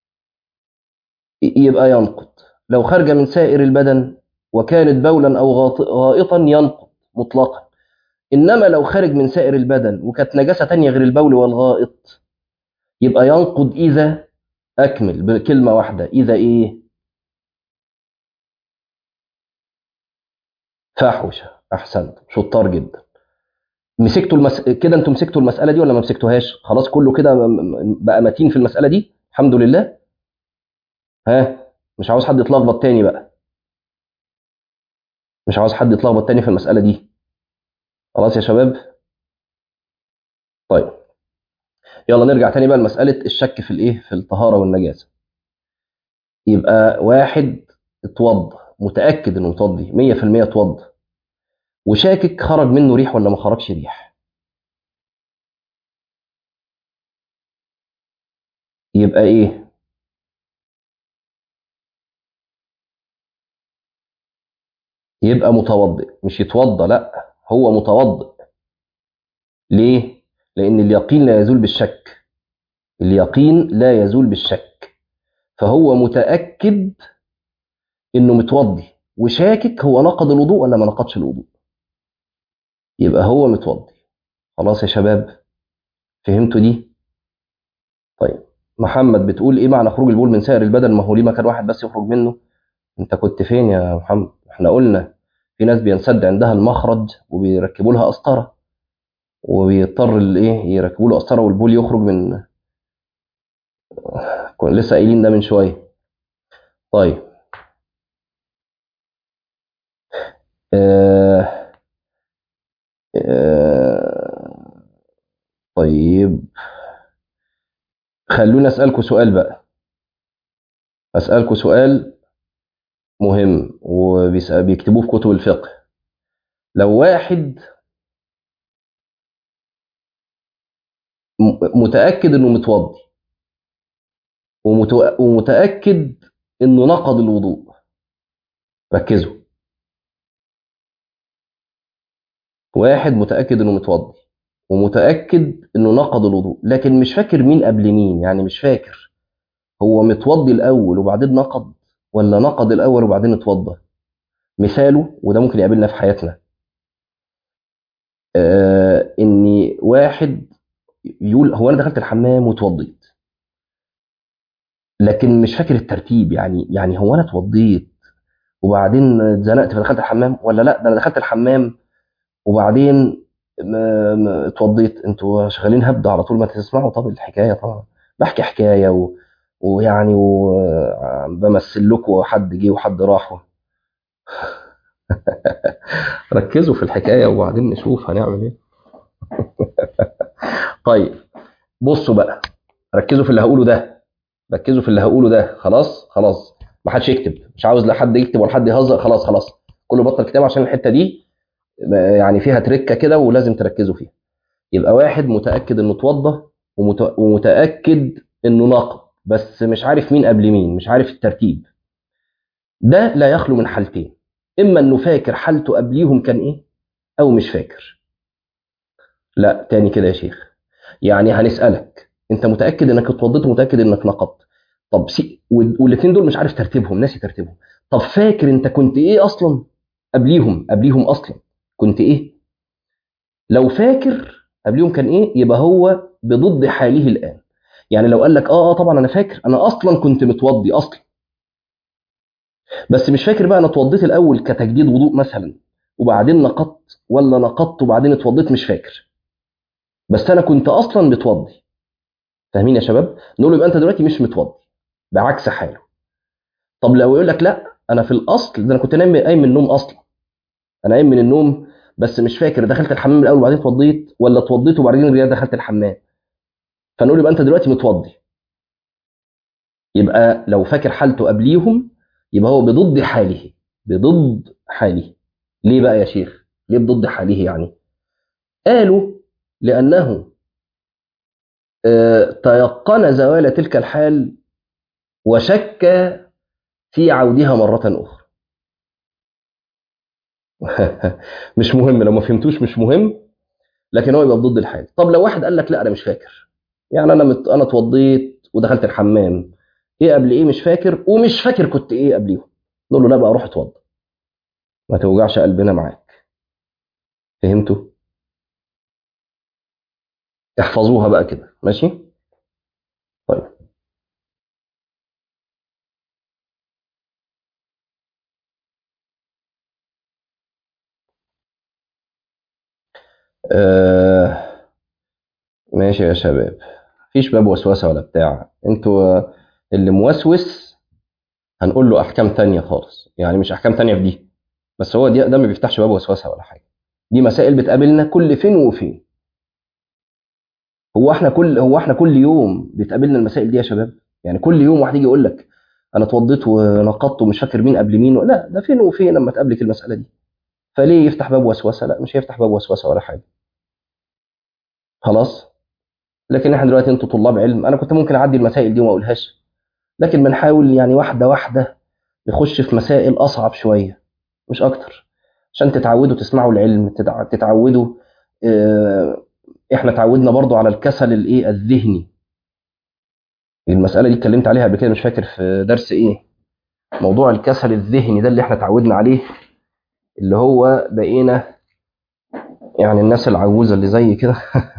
ي- يبقى ينقض لو خارجه من سائر البدن وكانت بولا او غاط- غائطا ينقض مطلقا انما لو خارج من سائر البدن وكانت نجاسه تانية غير البول والغائط يبقى ينقض اذا اكمل بكلمه واحده اذا ايه فاحوشه احسنت شطار جدا مسكتوا المس... كده انتوا مسكتوا المساله دي ولا ما مسكتوهاش خلاص كله كده م- م- بقى متين في المساله دي الحمد لله ها مش عاوز حد يتلخبط تاني بقى مش عاوز حد يتلخبط تاني في المساله دي خلاص يا شباب طيب يلا نرجع تاني بقى لمساله الشك في الايه في الطهاره والنجاسه يبقى واحد اتوضى متاكد انه متوضي 100% اتوضى وشاكك خرج منه ريح ولا ما خرجش ريح يبقى ايه يبقى متوضئ مش يتوضى لا هو متوضئ ليه لان اليقين لا يزول بالشك اليقين لا يزول بالشك فهو متاكد انه متوضي وشاكك هو نقض الوضوء ولا ما نقضش الوضوء يبقى هو متوضي خلاص يا شباب فهمتوا دي طيب محمد بتقول ايه معنى خروج البول من سائر البدن ما هو ليه مكان واحد بس يخرج منه انت كنت فين يا محمد احنا قلنا في ناس بينسد عندها المخرج وبيركبوا لها قسطره وبيضطر الايه يركبوا له قسطره والبول يخرج من كنا لسه قايلين ده من شويه طيب آه آه طيب خلوني اسالكم سؤال بقى اسالكم سؤال مهم وبيكتبوه في كتب الفقه لو واحد م- متاكد انه متوضي ومتو- ومتاكد انه نقض الوضوء ركزوا واحد متاكد انه متوضي ومتاكد انه نقض الوضوء لكن مش فاكر مين قبل مين يعني مش فاكر هو متوضي الاول وبعدين نقض ولا نقض الاول وبعدين اتوضى مثاله وده ممكن يقابلنا في حياتنا آه ان واحد يقول هو انا دخلت الحمام واتوضيت لكن مش فاكر الترتيب يعني يعني هو انا اتوضيت وبعدين اتزنقت فدخلت الحمام ولا لا ده انا دخلت الحمام وبعدين ما- ما- اتوضيت انتوا شغالين هبد على طول ما تسمعوا طب الحكايه طبعا بحكي حكايه و... ويعني وبمثل لكم حد جه وحد راح ركزوا في الحكايه وبعدين نشوف هنعمل ايه طيب بصوا بقى ركزوا في اللي هقوله ده ركزوا في اللي هقوله ده خلاص خلاص ما حدش يكتب مش عاوز لا حد يكتب ولا حد يهزر خلاص خلاص كله بطل كتاب عشان الحته دي يعني فيها تركه كده ولازم تركزوا فيها يبقى واحد متاكد انه اتوضى ومت- ومتاكد انه ناقض بس مش عارف مين قبل مين مش عارف الترتيب ده لا يخلو من حالتين اما انه فاكر حالته قبليهم كان ايه او مش فاكر لا تاني كده يا شيخ يعني هنسالك انت متاكد انك اتوضيت ومتاكد انك نقضت طب سي والاثنين دول مش عارف ترتيبهم ناسي ترتيبهم طب فاكر انت كنت ايه اصلا قبليهم قبليهم اصلا كنت ايه لو فاكر قبليهم كان ايه يبقى هو بضد حاله الان يعني لو قال لك اه اه طبعا انا فاكر انا اصلا كنت متوضي اصلا بس مش فاكر بقى انا اتوضيت الاول كتجديد وضوء مثلا وبعدين نقضت ولا نقضت وبعدين اتوضيت مش فاكر بس انا كنت اصلا متوضي فاهمين يا شباب نقول له يبقى انت دلوقتي مش متوضي بعكس حاله طب لو يقول لك لا انا في الاصل ده انا كنت نايم قايم من النوم اصلا انا قايم من النوم بس مش فاكر دخلت الحمام الاول وبعدين اتوضيت ولا اتوضيت وبعدين رجعت دخلت الحمام فنقول يبقى انت دلوقتي متوضي يبقى لو فاكر حالته قبليهم يبقى هو بضد حاله بضد حاله ليه بقى يا شيخ ليه بضد حاله يعني قالوا لانه آه، تيقن زوال تلك الحال وشك في عودها مرة أخرى مش مهم لو ما فهمتوش مش مهم لكن هو يبقى ضد الحال طب لو واحد قال لك لا انا مش فاكر يعني انا مت... انا اتوضيت ودخلت الحمام ايه قبل ايه مش فاكر ومش فاكر كنت ايه قبليهم نقول له لا بقى روح اتوضى ما توجعش قلبنا معاك فهمتوا احفظوها بقى كده ماشي طيب آه... ماشي يا شباب مفيش باب وسوسة ولا بتاع انتوا آه، اللي موسوس هنقول له احكام تانية خالص يعني مش احكام تانية في دي بس هو دي ده ما بيفتحش باب وسوسة ولا حاجة دي مسائل بتقابلنا كل فين وفين هو احنا كل هو احنا كل يوم بتقابلنا المسائل دي يا شباب يعني كل يوم واحد يجي يقول لك انا اتوضيت ونقضت ومش فاكر مين قبل مين لا ده فين وفين لما تقابلك المسألة دي فليه يفتح باب وسوسة لا مش هيفتح باب وسوسة ولا حاجة خلاص لكن احنا دلوقتي انتوا طلاب علم انا كنت ممكن اعدي المسائل دي وما اقولهاش لكن بنحاول يعني واحده واحده نخش في مسائل اصعب شويه مش اكتر عشان تتعودوا تسمعوا العلم تتع- تتعودوا اه، احنا اتعودنا برضو على الكسل الايه الذهني المساله دي اتكلمت عليها قبل كده مش فاكر في درس ايه موضوع الكسل الذهني ده اللي احنا اتعودنا عليه اللي هو بقينا يعني الناس العجوزه اللي زي كده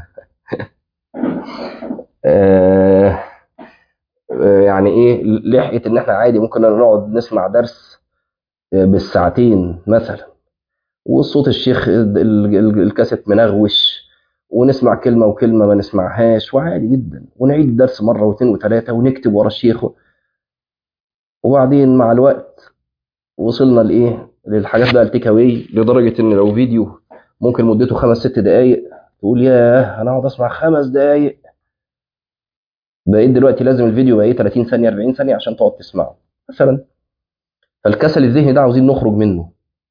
آه، آه، يعني ايه لحقت ان احنا عادي ممكن نقعد نسمع درس آه، بالساعتين مثلا وصوت الشيخ ال- ال- الكاسيت منغوش ونسمع كلمة وكلمة ما نسمعهاش وعادي جدا ونعيد الدرس مرة واثنين وثلاثة ونكتب ورا الشيخ وبعدين مع الوقت وصلنا لإيه للحاجات بقى التيك اواي لدرجة إن لو فيديو ممكن مدته خمس ست دقايق تقول ياه أنا أقعد أسمع خمس دقايق بقيت دلوقتي لازم الفيديو بقى إيه 30 ثانية 40 ثانية عشان تقعد تسمعه مثلا فالكسل الذهني ده عاوزين نخرج منه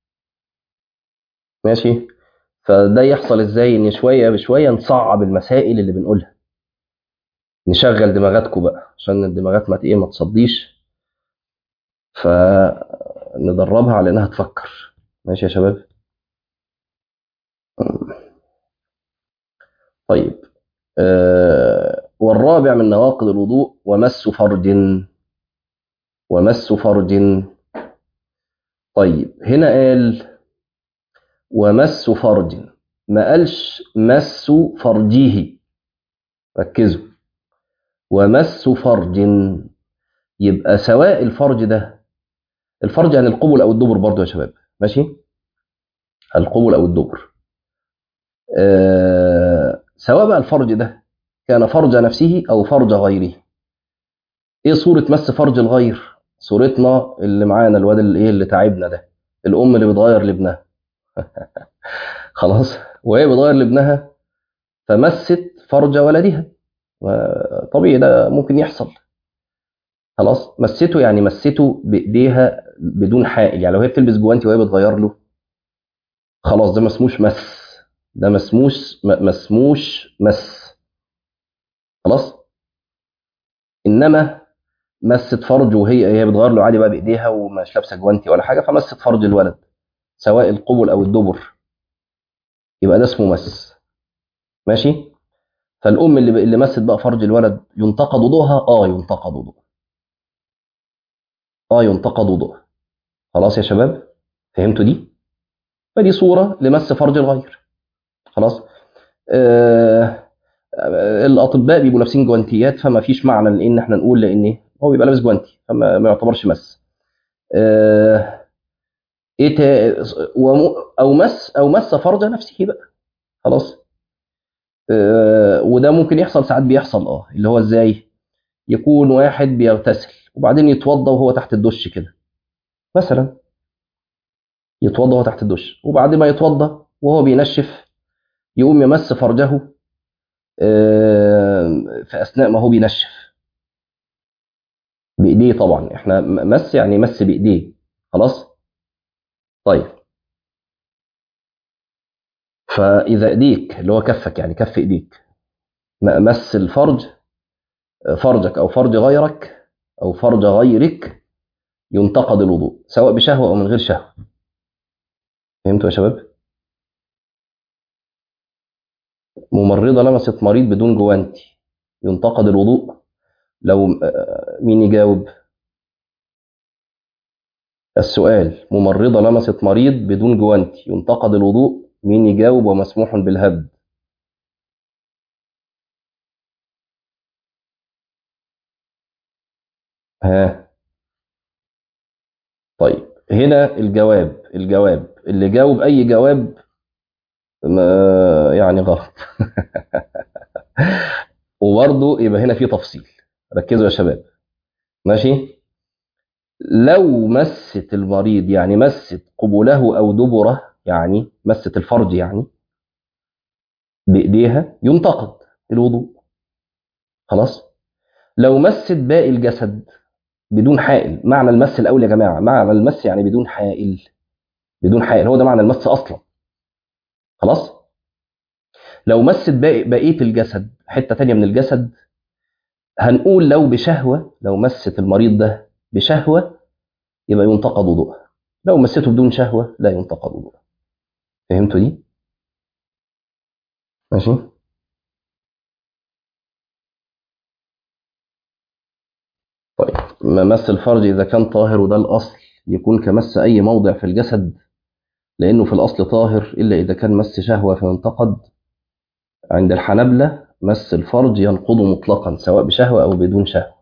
ماشي فده يحصل ازاي ان شويه بشويه نصعب المسائل اللي بنقولها نشغل دماغاتكم بقى عشان الدماغات ما ايه ما تصديش فندربها على انها تفكر ماشي يا شباب طيب أه والرابع من نواقض الوضوء ومس فرج ومس فرج طيب هنا قال ومس فرج ما قالش مس فرجه ركزوا ومس فرج يبقى سواء الفرج ده الفرج يعني القبل او الدبر برضه يا شباب ماشي القبل او الدبر آه سواء بقى الفرج ده كان فرج نفسه او فرج غيره ايه صورة مس فرج الغير صورتنا اللي معانا الواد اللي ايه اللي تعبنا ده الام اللي بتغير لابنها خلاص وهي بتغير لابنها فمست فرج ولدها طبيعي ده ممكن يحصل خلاص مسته يعني مسته بايديها بدون حائل يعني لو هي بتلبس جوانتي وهي بتغير له خلاص ده ما اسموش مس ده ما اسموش ما اسموش مس خلاص انما مست فرج وهي هي بتغير له عادي بقى بايديها ومش لابسه جوانتي ولا حاجه فمست فرج الولد سواء القبل او الدبر يبقى ده اسمه مس ماشي فالام اللي اللي مست بقى فرج الولد ينتقد وضوءها اه ينتقد وضوءها اه ينتقد وضوءها خلاص يا شباب فهمتوا دي فدي صوره لمس فرج الغير خلاص آه الاطباء بيبقوا لابسين جوانتيات فما فيش معنى ان احنا نقول لان هو بيبقى لابس جوانتي فما ما يعتبرش مس آه ايه تا... او مس او مس فرج نفسه بقى خلاص آه وده ممكن يحصل ساعات بيحصل اه اللي هو ازاي يكون واحد بيغتسل وبعدين يتوضى وهو تحت الدش كده مثلا يتوضى وهو تحت الدش وبعد ما يتوضى وهو بينشف يقوم يمس فرجه آه في اثناء ما هو بينشف بايديه طبعا احنا مس يعني مس بايديه خلاص طيب فاذا ايديك اللي هو كفك يعني كف ايديك مس الفرج فرجك او فرج غيرك او فرج غيرك ينتقد الوضوء سواء بشهوه او من غير شهوه فهمتوا يا شباب ممرضه لمست مريض بدون جوانتي ينتقد الوضوء لو مين يجاوب السؤال ممرضة لمست مريض بدون جوانتي ينتقد الوضوء مين يجاوب ومسموح بالهبد ها طيب هنا الجواب الجواب اللي جاوب اي جواب ما يعني غلط وبرضه يبقى هنا في تفصيل ركزوا يا شباب ماشي لو مست المريض يعني مست قبله او دبره يعني مست الفرج يعني بايديها ينتقد الوضوء خلاص لو مست باقي الجسد بدون حائل معنى المس الاول يا جماعه معنى المس يعني بدون حائل بدون حائل هو ده معنى المس اصلا خلاص لو مست باقي بقيه الجسد حته تانية من الجسد هنقول لو بشهوه لو مست المريض ده بشهوه يبقى ينتقد وضوءها لو مسته بدون شهوه لا ينتقد وضوءها فهمتوا دي ماشي طيب مس الفرج اذا كان طاهر وده الاصل يكون كمس اي موضع في الجسد لانه في الاصل طاهر الا اذا كان مس شهوه فينتقد عند الحنبله مس الفرج ينقض مطلقا سواء بشهوه او بدون شهوه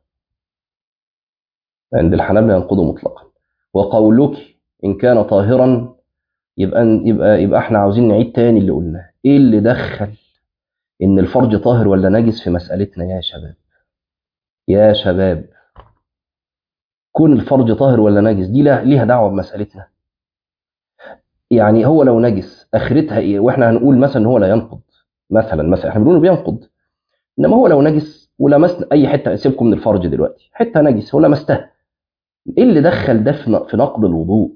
عند الحنبله ينقض مطلقا وقولك ان كان طاهرا يبقى يبقى يبقى احنا عاوزين نعيد تاني اللي قلناه ايه اللي دخل ان الفرج طاهر ولا نجس في مسألتنا يا شباب يا شباب كون الفرج طاهر ولا نجس دي ليها دعوه بمسألتنا يعني هو لو نجس اخرتها ايه واحنا هنقول مثلا ان هو لا ينقض مثلا مثلا احنا بنقول بينقض انما هو لو نجس ولمسنا اي حته سيبكم من الفرج دلوقتي حته نجس هو لمستها ايه اللي دخل ده في نقض الوضوء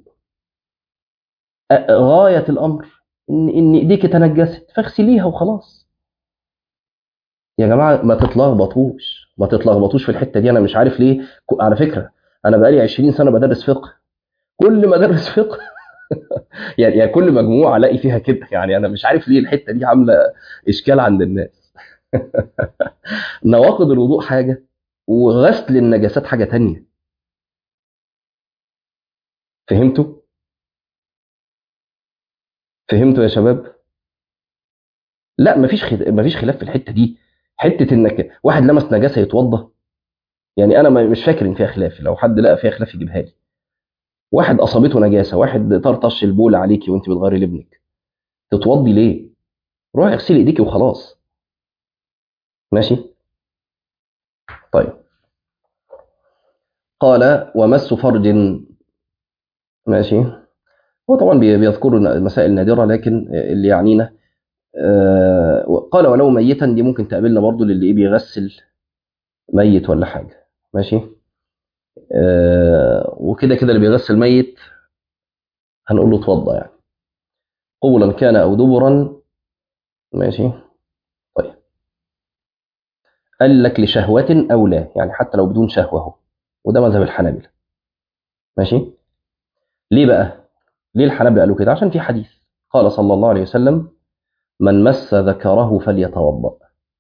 غايه الامر ان ان ايديك تنجست فاغسليها وخلاص يا جماعه ما تتلخبطوش ما تتلخبطوش في الحته دي انا مش عارف ليه على فكره انا بقالي 20 سنه بدرس فقه كل ما ادرس فقه يعني يعني كل مجموعه الاقي فيها كده يعني انا مش عارف ليه الحته دي عامله اشكال عند الناس نواقض الوضوء حاجة وغسل النجاسات حاجة تانية فهمتوا؟ فهمتوا يا شباب؟ لا مفيش خد... مفيش خلاف في الحتة دي حتة انك واحد لمس نجاسة يتوضى يعني انا ما- مش فاكر ان فيها خلاف لو حد لقى فيها خلاف يجيبها لي واحد اصابته نجاسة واحد طرطش البول عليكي وانت بتغيري لابنك تتوضي ليه؟ روحي اغسلي ايديكي وخلاص ماشي؟ طيب قال ومس فرج ماشي هو طبعا بي- بيذكر مسائل نادرة لكن اللي يعنينا آه، قال ولو ميتا دي ممكن تقابلنا برضو للي ايه بيغسل ميت ولا حاجة ماشي آه، وكده كده اللي بيغسل ميت هنقول له اتوضى يعني قبلا كان او دبرا ماشي طيب قال لك لشهوة او لا يعني حتى لو بدون شهوة اهو وده مذهب الحنابلة ماشي ليه بقى ليه الحنابلة قالوا كده عشان في حديث قال صلى الله عليه وسلم من مس ذكره فليتوضأ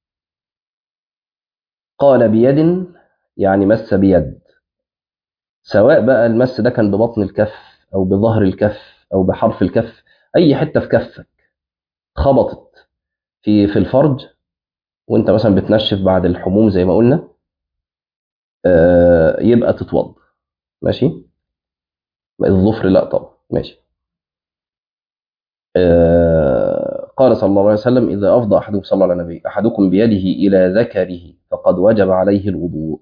قال بيد يعني مس بيد سواء بقى المس ده كان ببطن الكف او بظهر الكف او بحرف الكف اي حته في كفك خبطت في في الفرج وانت مثلا بتنشف بعد الحموم زي ما قلنا آه، يبقى تتوضا ماشي الظفر لا طبعا ماشي آه، قال صلى الله عليه وسلم اذا افضى احدكم صلى الله عليه النبي احدكم بيده الى ذكره فقد وجب عليه الوضوء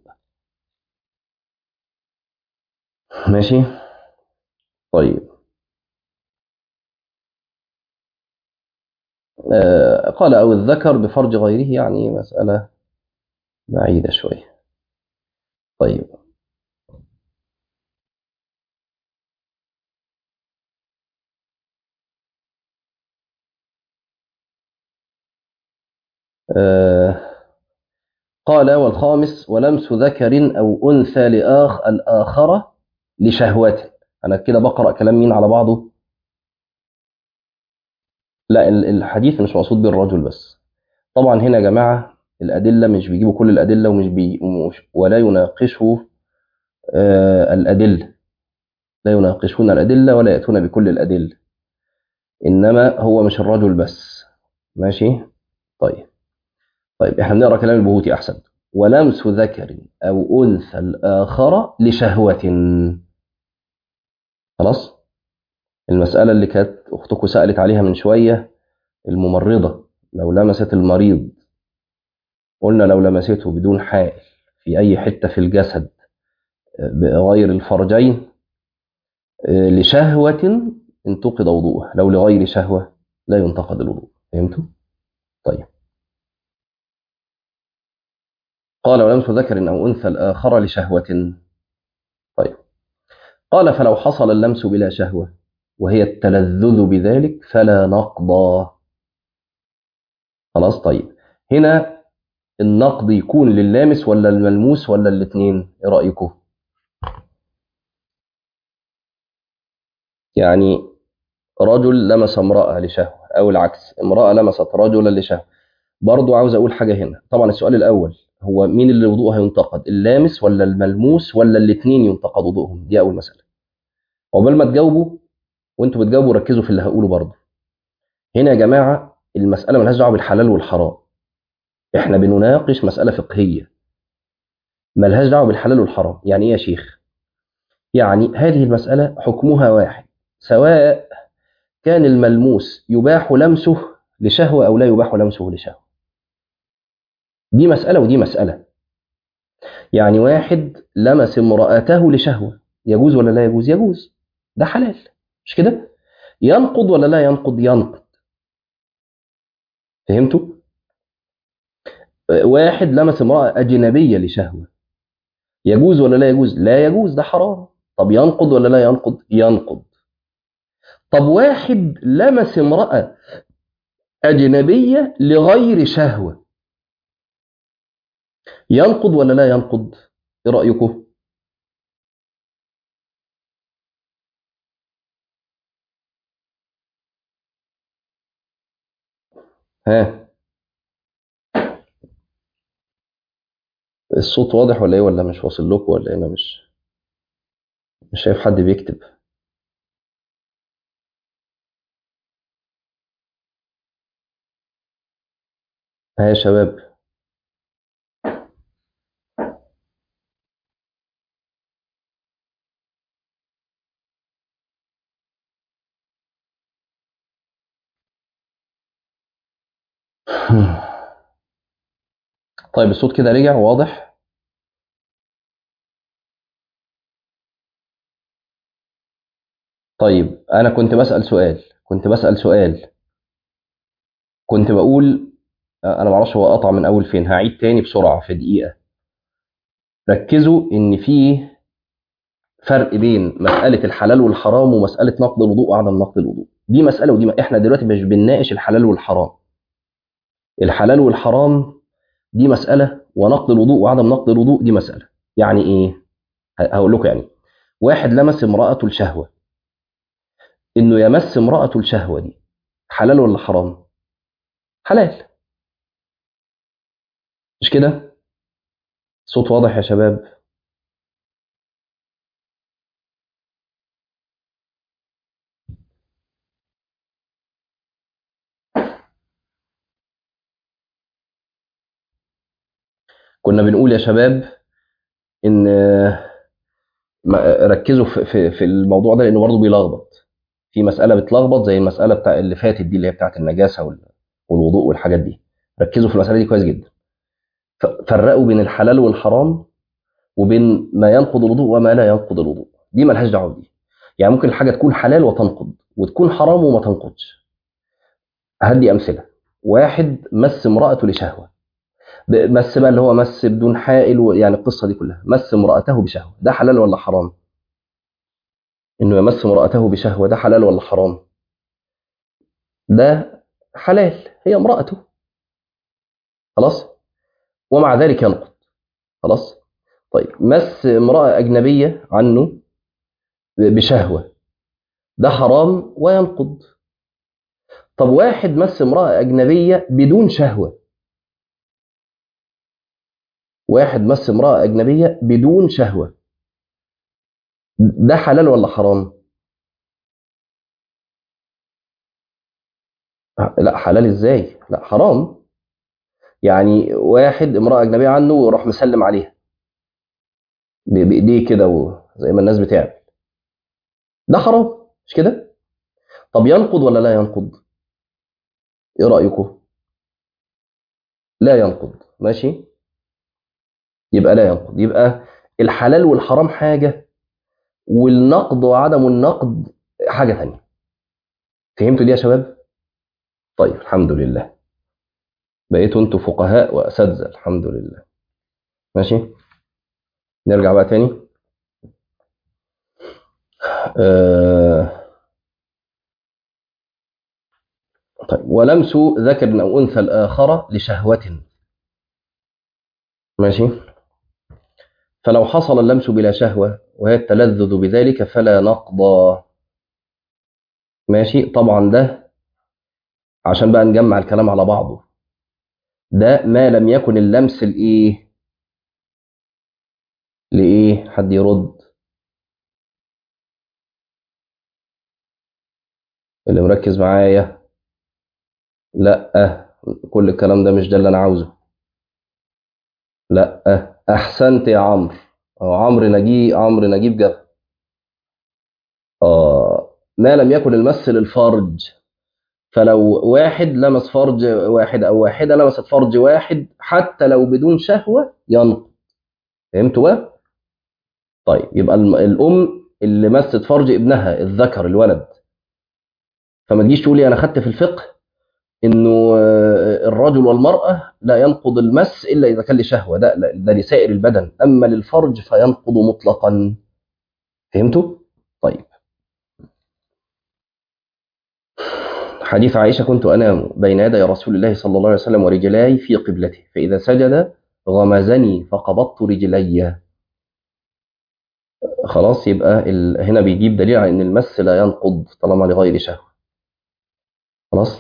ماشي طيب آه، قال او الذكر بفرج غيره يعني مساله بعيده شويه طيب آه، قال والخامس ولمس ذكر أو أنثى لآخ الآخرة لشهوته أنا كده بقرأ كلام مين على بعضه لا ال- الحديث مش مقصود بالرجل بس طبعا هنا يا جماعة الأدلة مش بيجيبوا كل الأدلة ومش بي ومش- ولا يناقشوا آه، الأدلة لا يناقشون الأدلة ولا يأتون بكل الأدلة إنما هو مش الرجل بس ماشي طيب طيب احنا بنقرا كلام البهوتي أحسن ولمس ذكر أو أنثى الآخر لشهوة خلاص المسألة اللي كانت أختكم سألت عليها من شوية الممرضة لو لمست المريض قلنا لو لمسته بدون حائل في أي حتة في الجسد بغير الفرجين آه، لشهوة انتقد وضوءه لو لغير شهوة لا ينتقد الوضوء فهمتوا؟ طيب قال ولمس ذكر أو أنثى الآخر لشهوة طيب قال فلو حصل اللمس بلا شهوة وهي التلذذ بذلك فلا نقضى خلاص طيب هنا النقد يكون لللامس ولا الملموس ولا الاثنين ايه رايكم يعني رجل لمس امراه لشهوه او العكس امراه لمست رجلا لشهوه برضو عاوز اقول حاجه هنا طبعا السؤال الاول هو مين اللي وضوءه هينتقد اللامس ولا الملموس ولا الاثنين ينتقد وضوءهم دي اول مساله عقبال ما تجاوبوا وانتوا بتجاوبوا ركزوا في اللي هقوله برضو هنا يا جماعه المساله ملهاش دعوه بالحلال والحرام احنا بنناقش مساله فقهيه ملهاش دعوه بالحلال والحرام يعني ايه يا شيخ يعني هذه المسألة حكمها واحد سواء كان الملموس يباح لمسه لشهوة أو لا يباح لمسه لشهوة دي مسألة ودي مسألة يعني واحد لمس امرأته لشهوة يجوز ولا لا يجوز يجوز ده حلال مش كده ينقض ولا لا ينقض ينقض فهمتوا واحد لمس امرأة أجنبية لشهوة يجوز ولا لا يجوز لا يجوز ده حرام طب ينقض ولا لا ينقض ينقض طب واحد لمس امرأة أجنبية لغير شهوة ينقض ولا لا ينقض ايه رأيكم ها الصوت واضح ولا ايه ولا مش واصل لكم ولا إيه؟ انا مش مش شايف حد بيكتب ها يا شباب طيب الصوت كده رجع واضح طيب انا كنت بسأل سؤال كنت بسأل سؤال كنت بقول انا معرفش هو قطع من اول فين هعيد تاني بسرعة في دقيقة ركزوا ان في فرق بين مسألة الحلال والحرام ومسألة نقض الوضوء وعدم نقض الوضوء دي مسألة ودي م... احنا دلوقتي مش بنناقش الحلال والحرام الحلال والحرام دي مسألة ونقض الوضوء وعدم نقض الوضوء دي مسألة يعني ايه ه- هقول لكم يعني واحد لمس امرأته الشهوة انه يمس امرأته الشهوة دي حلال ولا حرام حلال مش كده صوت واضح يا شباب كنا بنقول يا شباب ان ما- ركزوا في في في الموضوع ده لانه برضه بيلخبط في مسألة بتلخبط زي المسألة بتاع اللي فاتت دي اللي هي بتاعت النجاسة وال- والوضوء والحاجات دي ركزوا في المسألة دي كويس جدا ف- فرقوا بين الحلال والحرام وبين ما ينقض الوضوء وما لا ينقض الوضوء دي ملهاش دعوه بدي يعني ممكن الحاجه تكون حلال وتنقض وتكون حرام وما تنقضش هدي امثله واحد مس امراته لشهوه ب- مس بقى اللي هو مس بدون حائل و- يعني القصه دي كلها مس امراته بشهوه ده حلال ولا حرام انه يمس امراته بشهوه ده حلال ولا حرام ده حلال هي امراته خلاص ومع ذلك ينقض خلاص طيب مس امراه اجنبيه عنه ب- بشهوه ده حرام وينقض طب واحد مس امرأة أجنبية بدون شهوة واحد مس امرأة أجنبية بدون شهوة ده حلال ولا حرام؟ لا حلال ازاي؟ لا حرام يعني واحد امرأة أجنبية عنه وراح مسلم عليها ب- بإيديه كده و- زي ما الناس بتعمل ده حرام مش كده؟ طب ينقض ولا لا ينقض؟ ايه رأيكم؟ لا ينقض ماشي؟ يبقى لا ينقض يبقى الحلال والحرام حاجة والنقض وعدم النقض حاجة ثانية فهمتوا دي يا شباب؟ طيب الحمد لله بقيتوا انتوا فقهاء واساتذه الحمد لله ماشي نرجع بقى تاني آه طيب ولمس ذكر او انثى الاخر لشهوه ماشي فلو حصل اللمس بلا شهوه وهي التلذذ بذلك فلا نقضى ماشي طبعا ده عشان بقى نجمع الكلام على بعضه ده ما لم يكن اللمس الايه لايه حد يرد اللي مركز معايا لا كل الكلام ده مش ده اللي انا عاوزه لا احسنت يا عمرو أو عمرو نجيب عمرو نجيب جاب اه ما لم يكن المس للفرج فلو واحد لمس فرج واحد او واحده لمست فرج واحد حتى لو بدون شهوه ينقض فهمتوا بقى طيب يبقى الم- الام اللي مست فرج ابنها الذكر الولد فما تجيش تقولي انا خدت في الفقه انه آه، الرجل والمراه لا ينقض المس الا اذا كان لشهوه ده لا، ده لسائر البدن اما للفرج فينقض مطلقا فهمتوا طيب حديث عائشة كنت أنام بين يدي رسول الله صلى الله عليه وسلم ورجلاي في قبلته فإذا سجد غمزني فقبضت رجلي خلاص يبقى ال... هنا بيجيب دليل على أن المس لا ينقض طالما لغير شهوة خلاص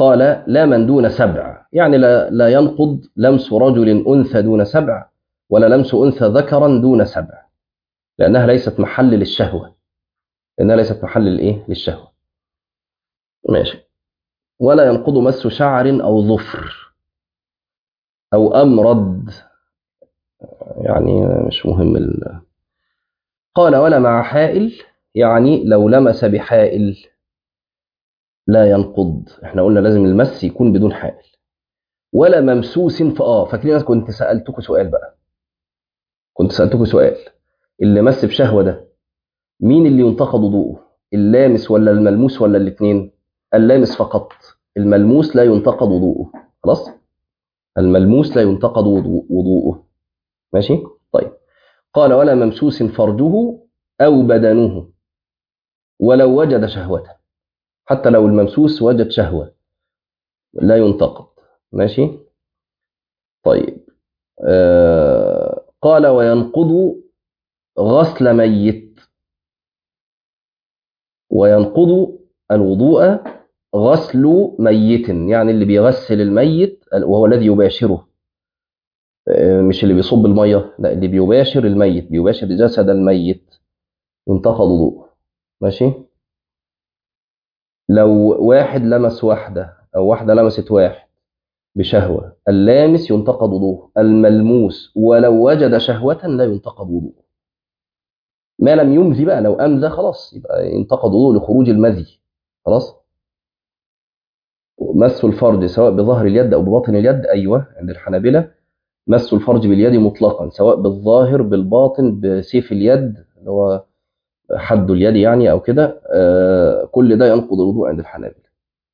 قال لا من دون سبع يعني لا, لا ينقض لمس رجل أنثى دون سبع ولا لمس أنثى ذكرا دون سبع لأنها ليست محل للشهوة لأنها ليست محل الإيه للشهوة ماشي ولا ينقض مس شعر أو ظفر أو أمرد يعني مش مهم ال... قال ولا مع حائل يعني لو لمس بحائل لا ينقض احنا قلنا لازم المس يكون بدون حائل ولا ممسوس فاه فاكرين انا كنت سالتكم سؤال بقى كنت سالتكم سؤال اللي مس بشهوه ده مين اللي ينتقد وضوءه اللامس ولا الملموس ولا الاثنين اللامس فقط الملموس لا ينتقد وضوءه خلاص الملموس لا ينتقد وضوءه ماشي طيب قال ولا ممسوس فرجه او بدنه ولو وجد شهوته حتى لو الممسوس وجد شهوة لا ينتقد ماشي طيب آه قال وينقض غسل ميت وينقض الوضوء غسل ميت يعني اللي بيغسل الميت وهو الذي يباشره آه مش اللي بيصب المية لا اللي بيباشر الميت بيباشر جسد الميت ينتقد وضوءه ماشي لو واحد لمس واحدة أو واحدة لمست واحد بشهوة اللامس ينتقد وضوءه الملموس ولو وجد شهوة لا ينتقد وضوءه ما لم يمذي بقى لو أمذى خلاص يبقى ينتقد وضوءه لخروج المذي خلاص مس الفرج سواء بظهر اليد أو بباطن اليد أيوة عند الحنابلة مس الفرج باليد مطلقا سواء بالظاهر بالباطن بسيف اليد اللي هو حد اليد يعني او كده آه كل ده ينقض الوضوء عند الحنابلة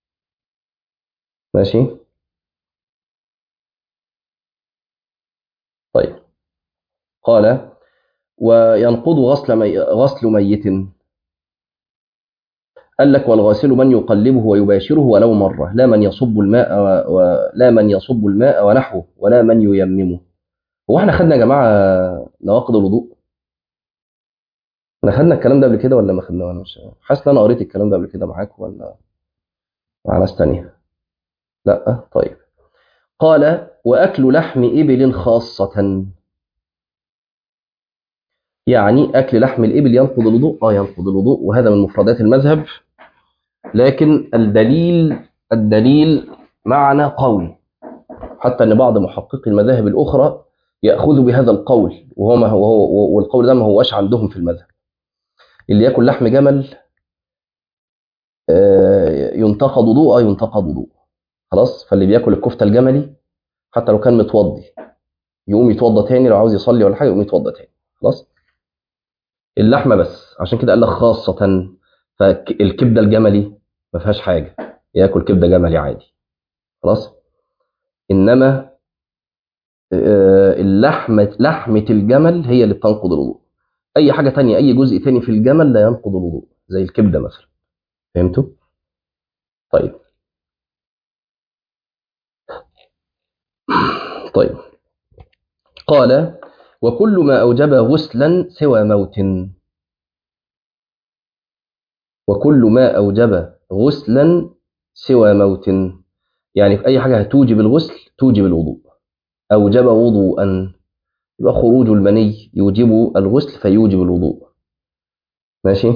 ماشي طيب قال وينقض غسل مي... غسل ميت قال لك والغاسل من يقلبه ويباشره ولو مرة لا من يصب الماء و... ولا من يصب الماء ونحوه ولا من ييممه هو احنا خدنا يا جماعة نواقض الوضوء احنا خدنا الكلام ده قبل كده ولا ما خدناه انا مش حاسس ان انا قريت الكلام ده قبل كده معاك ولا مع ناس تانية لا طيب قال واكل لحم ابل خاصة يعني اكل لحم الابل ينقض الوضوء اه ينقض الوضوء وهذا من مفردات المذهب لكن الدليل الدليل معنى قول حتى ان بعض محققي المذاهب الاخرى ياخذوا بهذا القول وهو ما هو والقول ده ما هوش عندهم في المذهب اللي ياكل لحم جمل ينتقد وضوء ينتقد وضوء خلاص فاللي بياكل الكفته الجملي حتى لو كان متوضي يقوم يتوضى تاني لو عاوز يصلي ولا حاجه يقوم يتوضى تاني خلاص اللحمه بس عشان كده قال لك خاصه فالكبده الجملي ما فيهاش حاجه ياكل كبده جملي عادي خلاص انما اللحمه لحمه الجمل هي اللي بتنقض الوضوء اي حاجه تانية اي جزء تاني في الجمل لا ينقض الوضوء زي الكبده مثلا فهمتوا طيب طيب قال وكل ما اوجب غسلا سوى موت وكل ما اوجب غسلا سوى موت يعني في اي حاجه هتوجب الغسل توجب الوضوء اوجب وضوءا يبقى خروج المني يوجب الغسل فيوجب الوضوء ماشي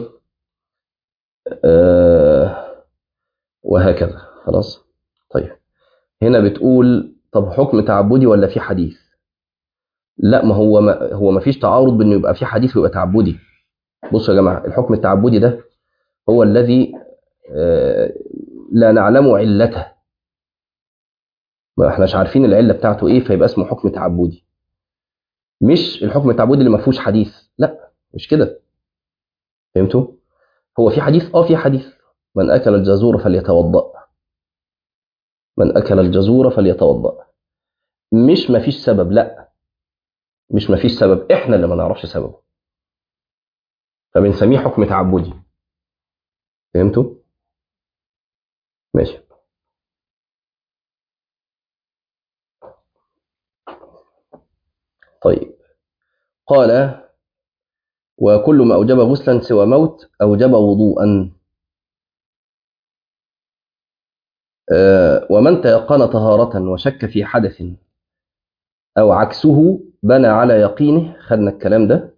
آه وهكذا خلاص طيب هنا بتقول طب حكم تعبدي ولا في حديث لا ما هو ما هو ما فيش تعارض بانه يبقى في حديث ويبقى تعبدي بصوا يا جماعه الحكم التعبدي ده هو الذي آه لا نعلم علته ما احناش عارفين العله بتاعته ايه فيبقى اسمه حكم تعبدي مش الحكم التعبدي اللي ما فيهوش حديث لا مش كده فهمتوا هو في حديث اه في حديث من اكل الجزور فليتوضا من اكل الجزور فليتوضا مش ما فيش سبب لا مش ما فيش سبب احنا اللي ما نعرفش سببه فبنسميه حكم تعبدي فهمتوا ماشي طيب قال وكل ما أوجب غسلا سوى موت أوجب وضوءا آه، ومن تيقن طهارة وشك في حدث أو عكسه بنى على يقينه خدنا الكلام ده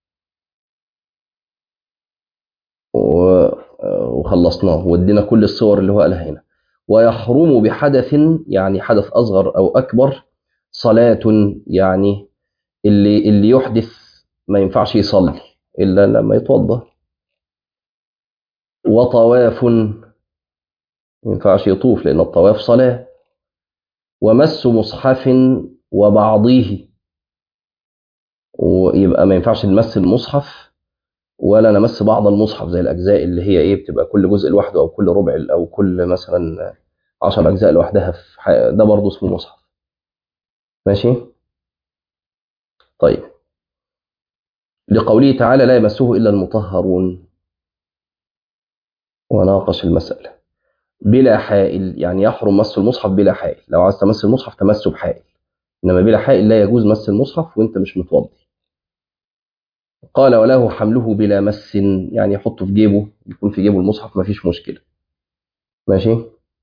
و- وخلصناه ودينا كل الصور اللي هو قالها هنا ويحرم بحدث يعني حدث أصغر أو أكبر صلاة يعني اللي اللي يحدث ما ينفعش يصلي إلا لما يتوضأ وطواف ما ينفعش يطوف لأن الطواف صلاة ومس مصحف وبعضيه ويبقى ما ينفعش نمس المصحف ولا نمس بعض المصحف زي الأجزاء اللي هي إيه بتبقى كل جزء لوحده أو كل ربع أو كل مثلا عشر أجزاء لوحدها في ح- ده برضه اسمه مصحف ماشي طيب لقوله تعالى لا يمسه إلا المطهرون وناقش المسألة بلا حائل يعني يحرم مس المصحف بلا حائل لو عايز تمس المصحف تمسه بحائل إنما بلا حائل لا يجوز مس المصحف وأنت مش متوضي قال وله حمله بلا مس يعني يحطه في جيبه يكون في جيبه المصحف مفيش مشكلة ماشي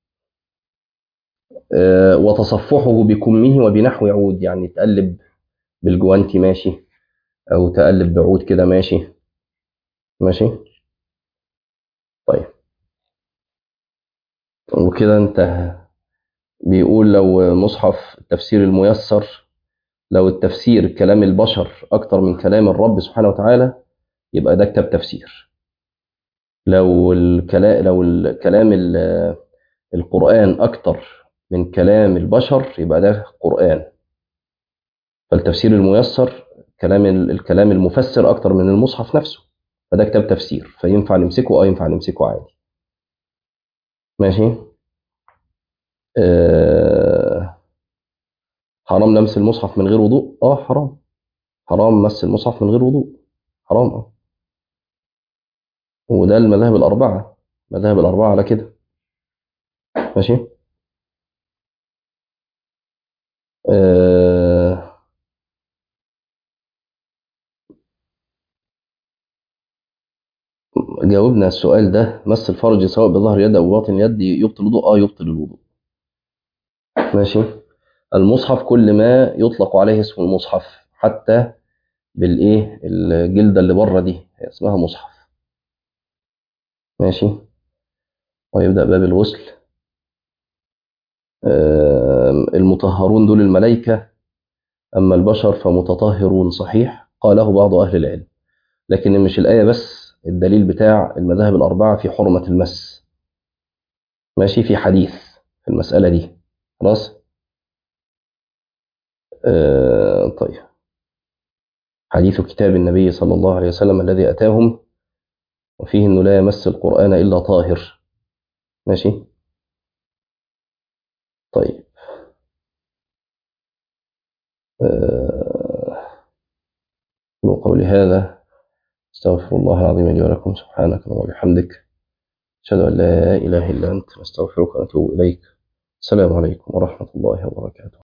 آه، وتصفحه بكمه وبنحو عود يعني تقلب بالجوانتي ماشي او تقلب بعود كده ماشي ماشي طيب وكده انت بيقول لو مصحف التفسير الميسر لو التفسير كلام البشر اكتر من كلام الرب سبحانه وتعالى يبقى ده كتاب تفسير لو الكلام لو الكلام ال- القرآن اكتر من كلام البشر يبقى ده قرآن فالتفسير الميسر كلام ال- الكلام المفسر اكتر من المصحف نفسه فده كتاب تفسير فينفع نمسكه اه ينفع نمسكه عادي ماشي آه حرام لمس المصحف من غير وضوء اه حرام حرام مس المصحف من غير وضوء حرام اه وده المذاهب الأربعة مذاهب الأربعة على كده ماشي آه جاوبنا السؤال ده مس الفرج سواء بظهر يد أو باطن يد يبطل الوضوء اه يبطل الوضوء ماشي المصحف كل ما يطلق عليه اسم المصحف حتى بالايه الجلدة اللي بره دي هي اسمها مصحف ماشي ويبدأ باب الغسل آه المطهرون دول الملائكة أما البشر فمتطهرون صحيح قاله بعض أهل العلم لكن مش الآية بس الدليل بتاع المذاهب الأربعة في حرمة المس ماشي في حديث في المسألة دي خلاص آه طيب حديث كتاب النبي صلى الله عليه وسلم الذي أتاهم وفيه أنه لا يمس القرآن إلا طاهر ماشي طيب آه قولي هذا استغفر الله العظيم لي ولكم سبحانك اللهم وبحمدك أشهد أن لا إله إلا أنت نستغفرك ونتوب إليك السلام عليكم ورحمة الله وبركاته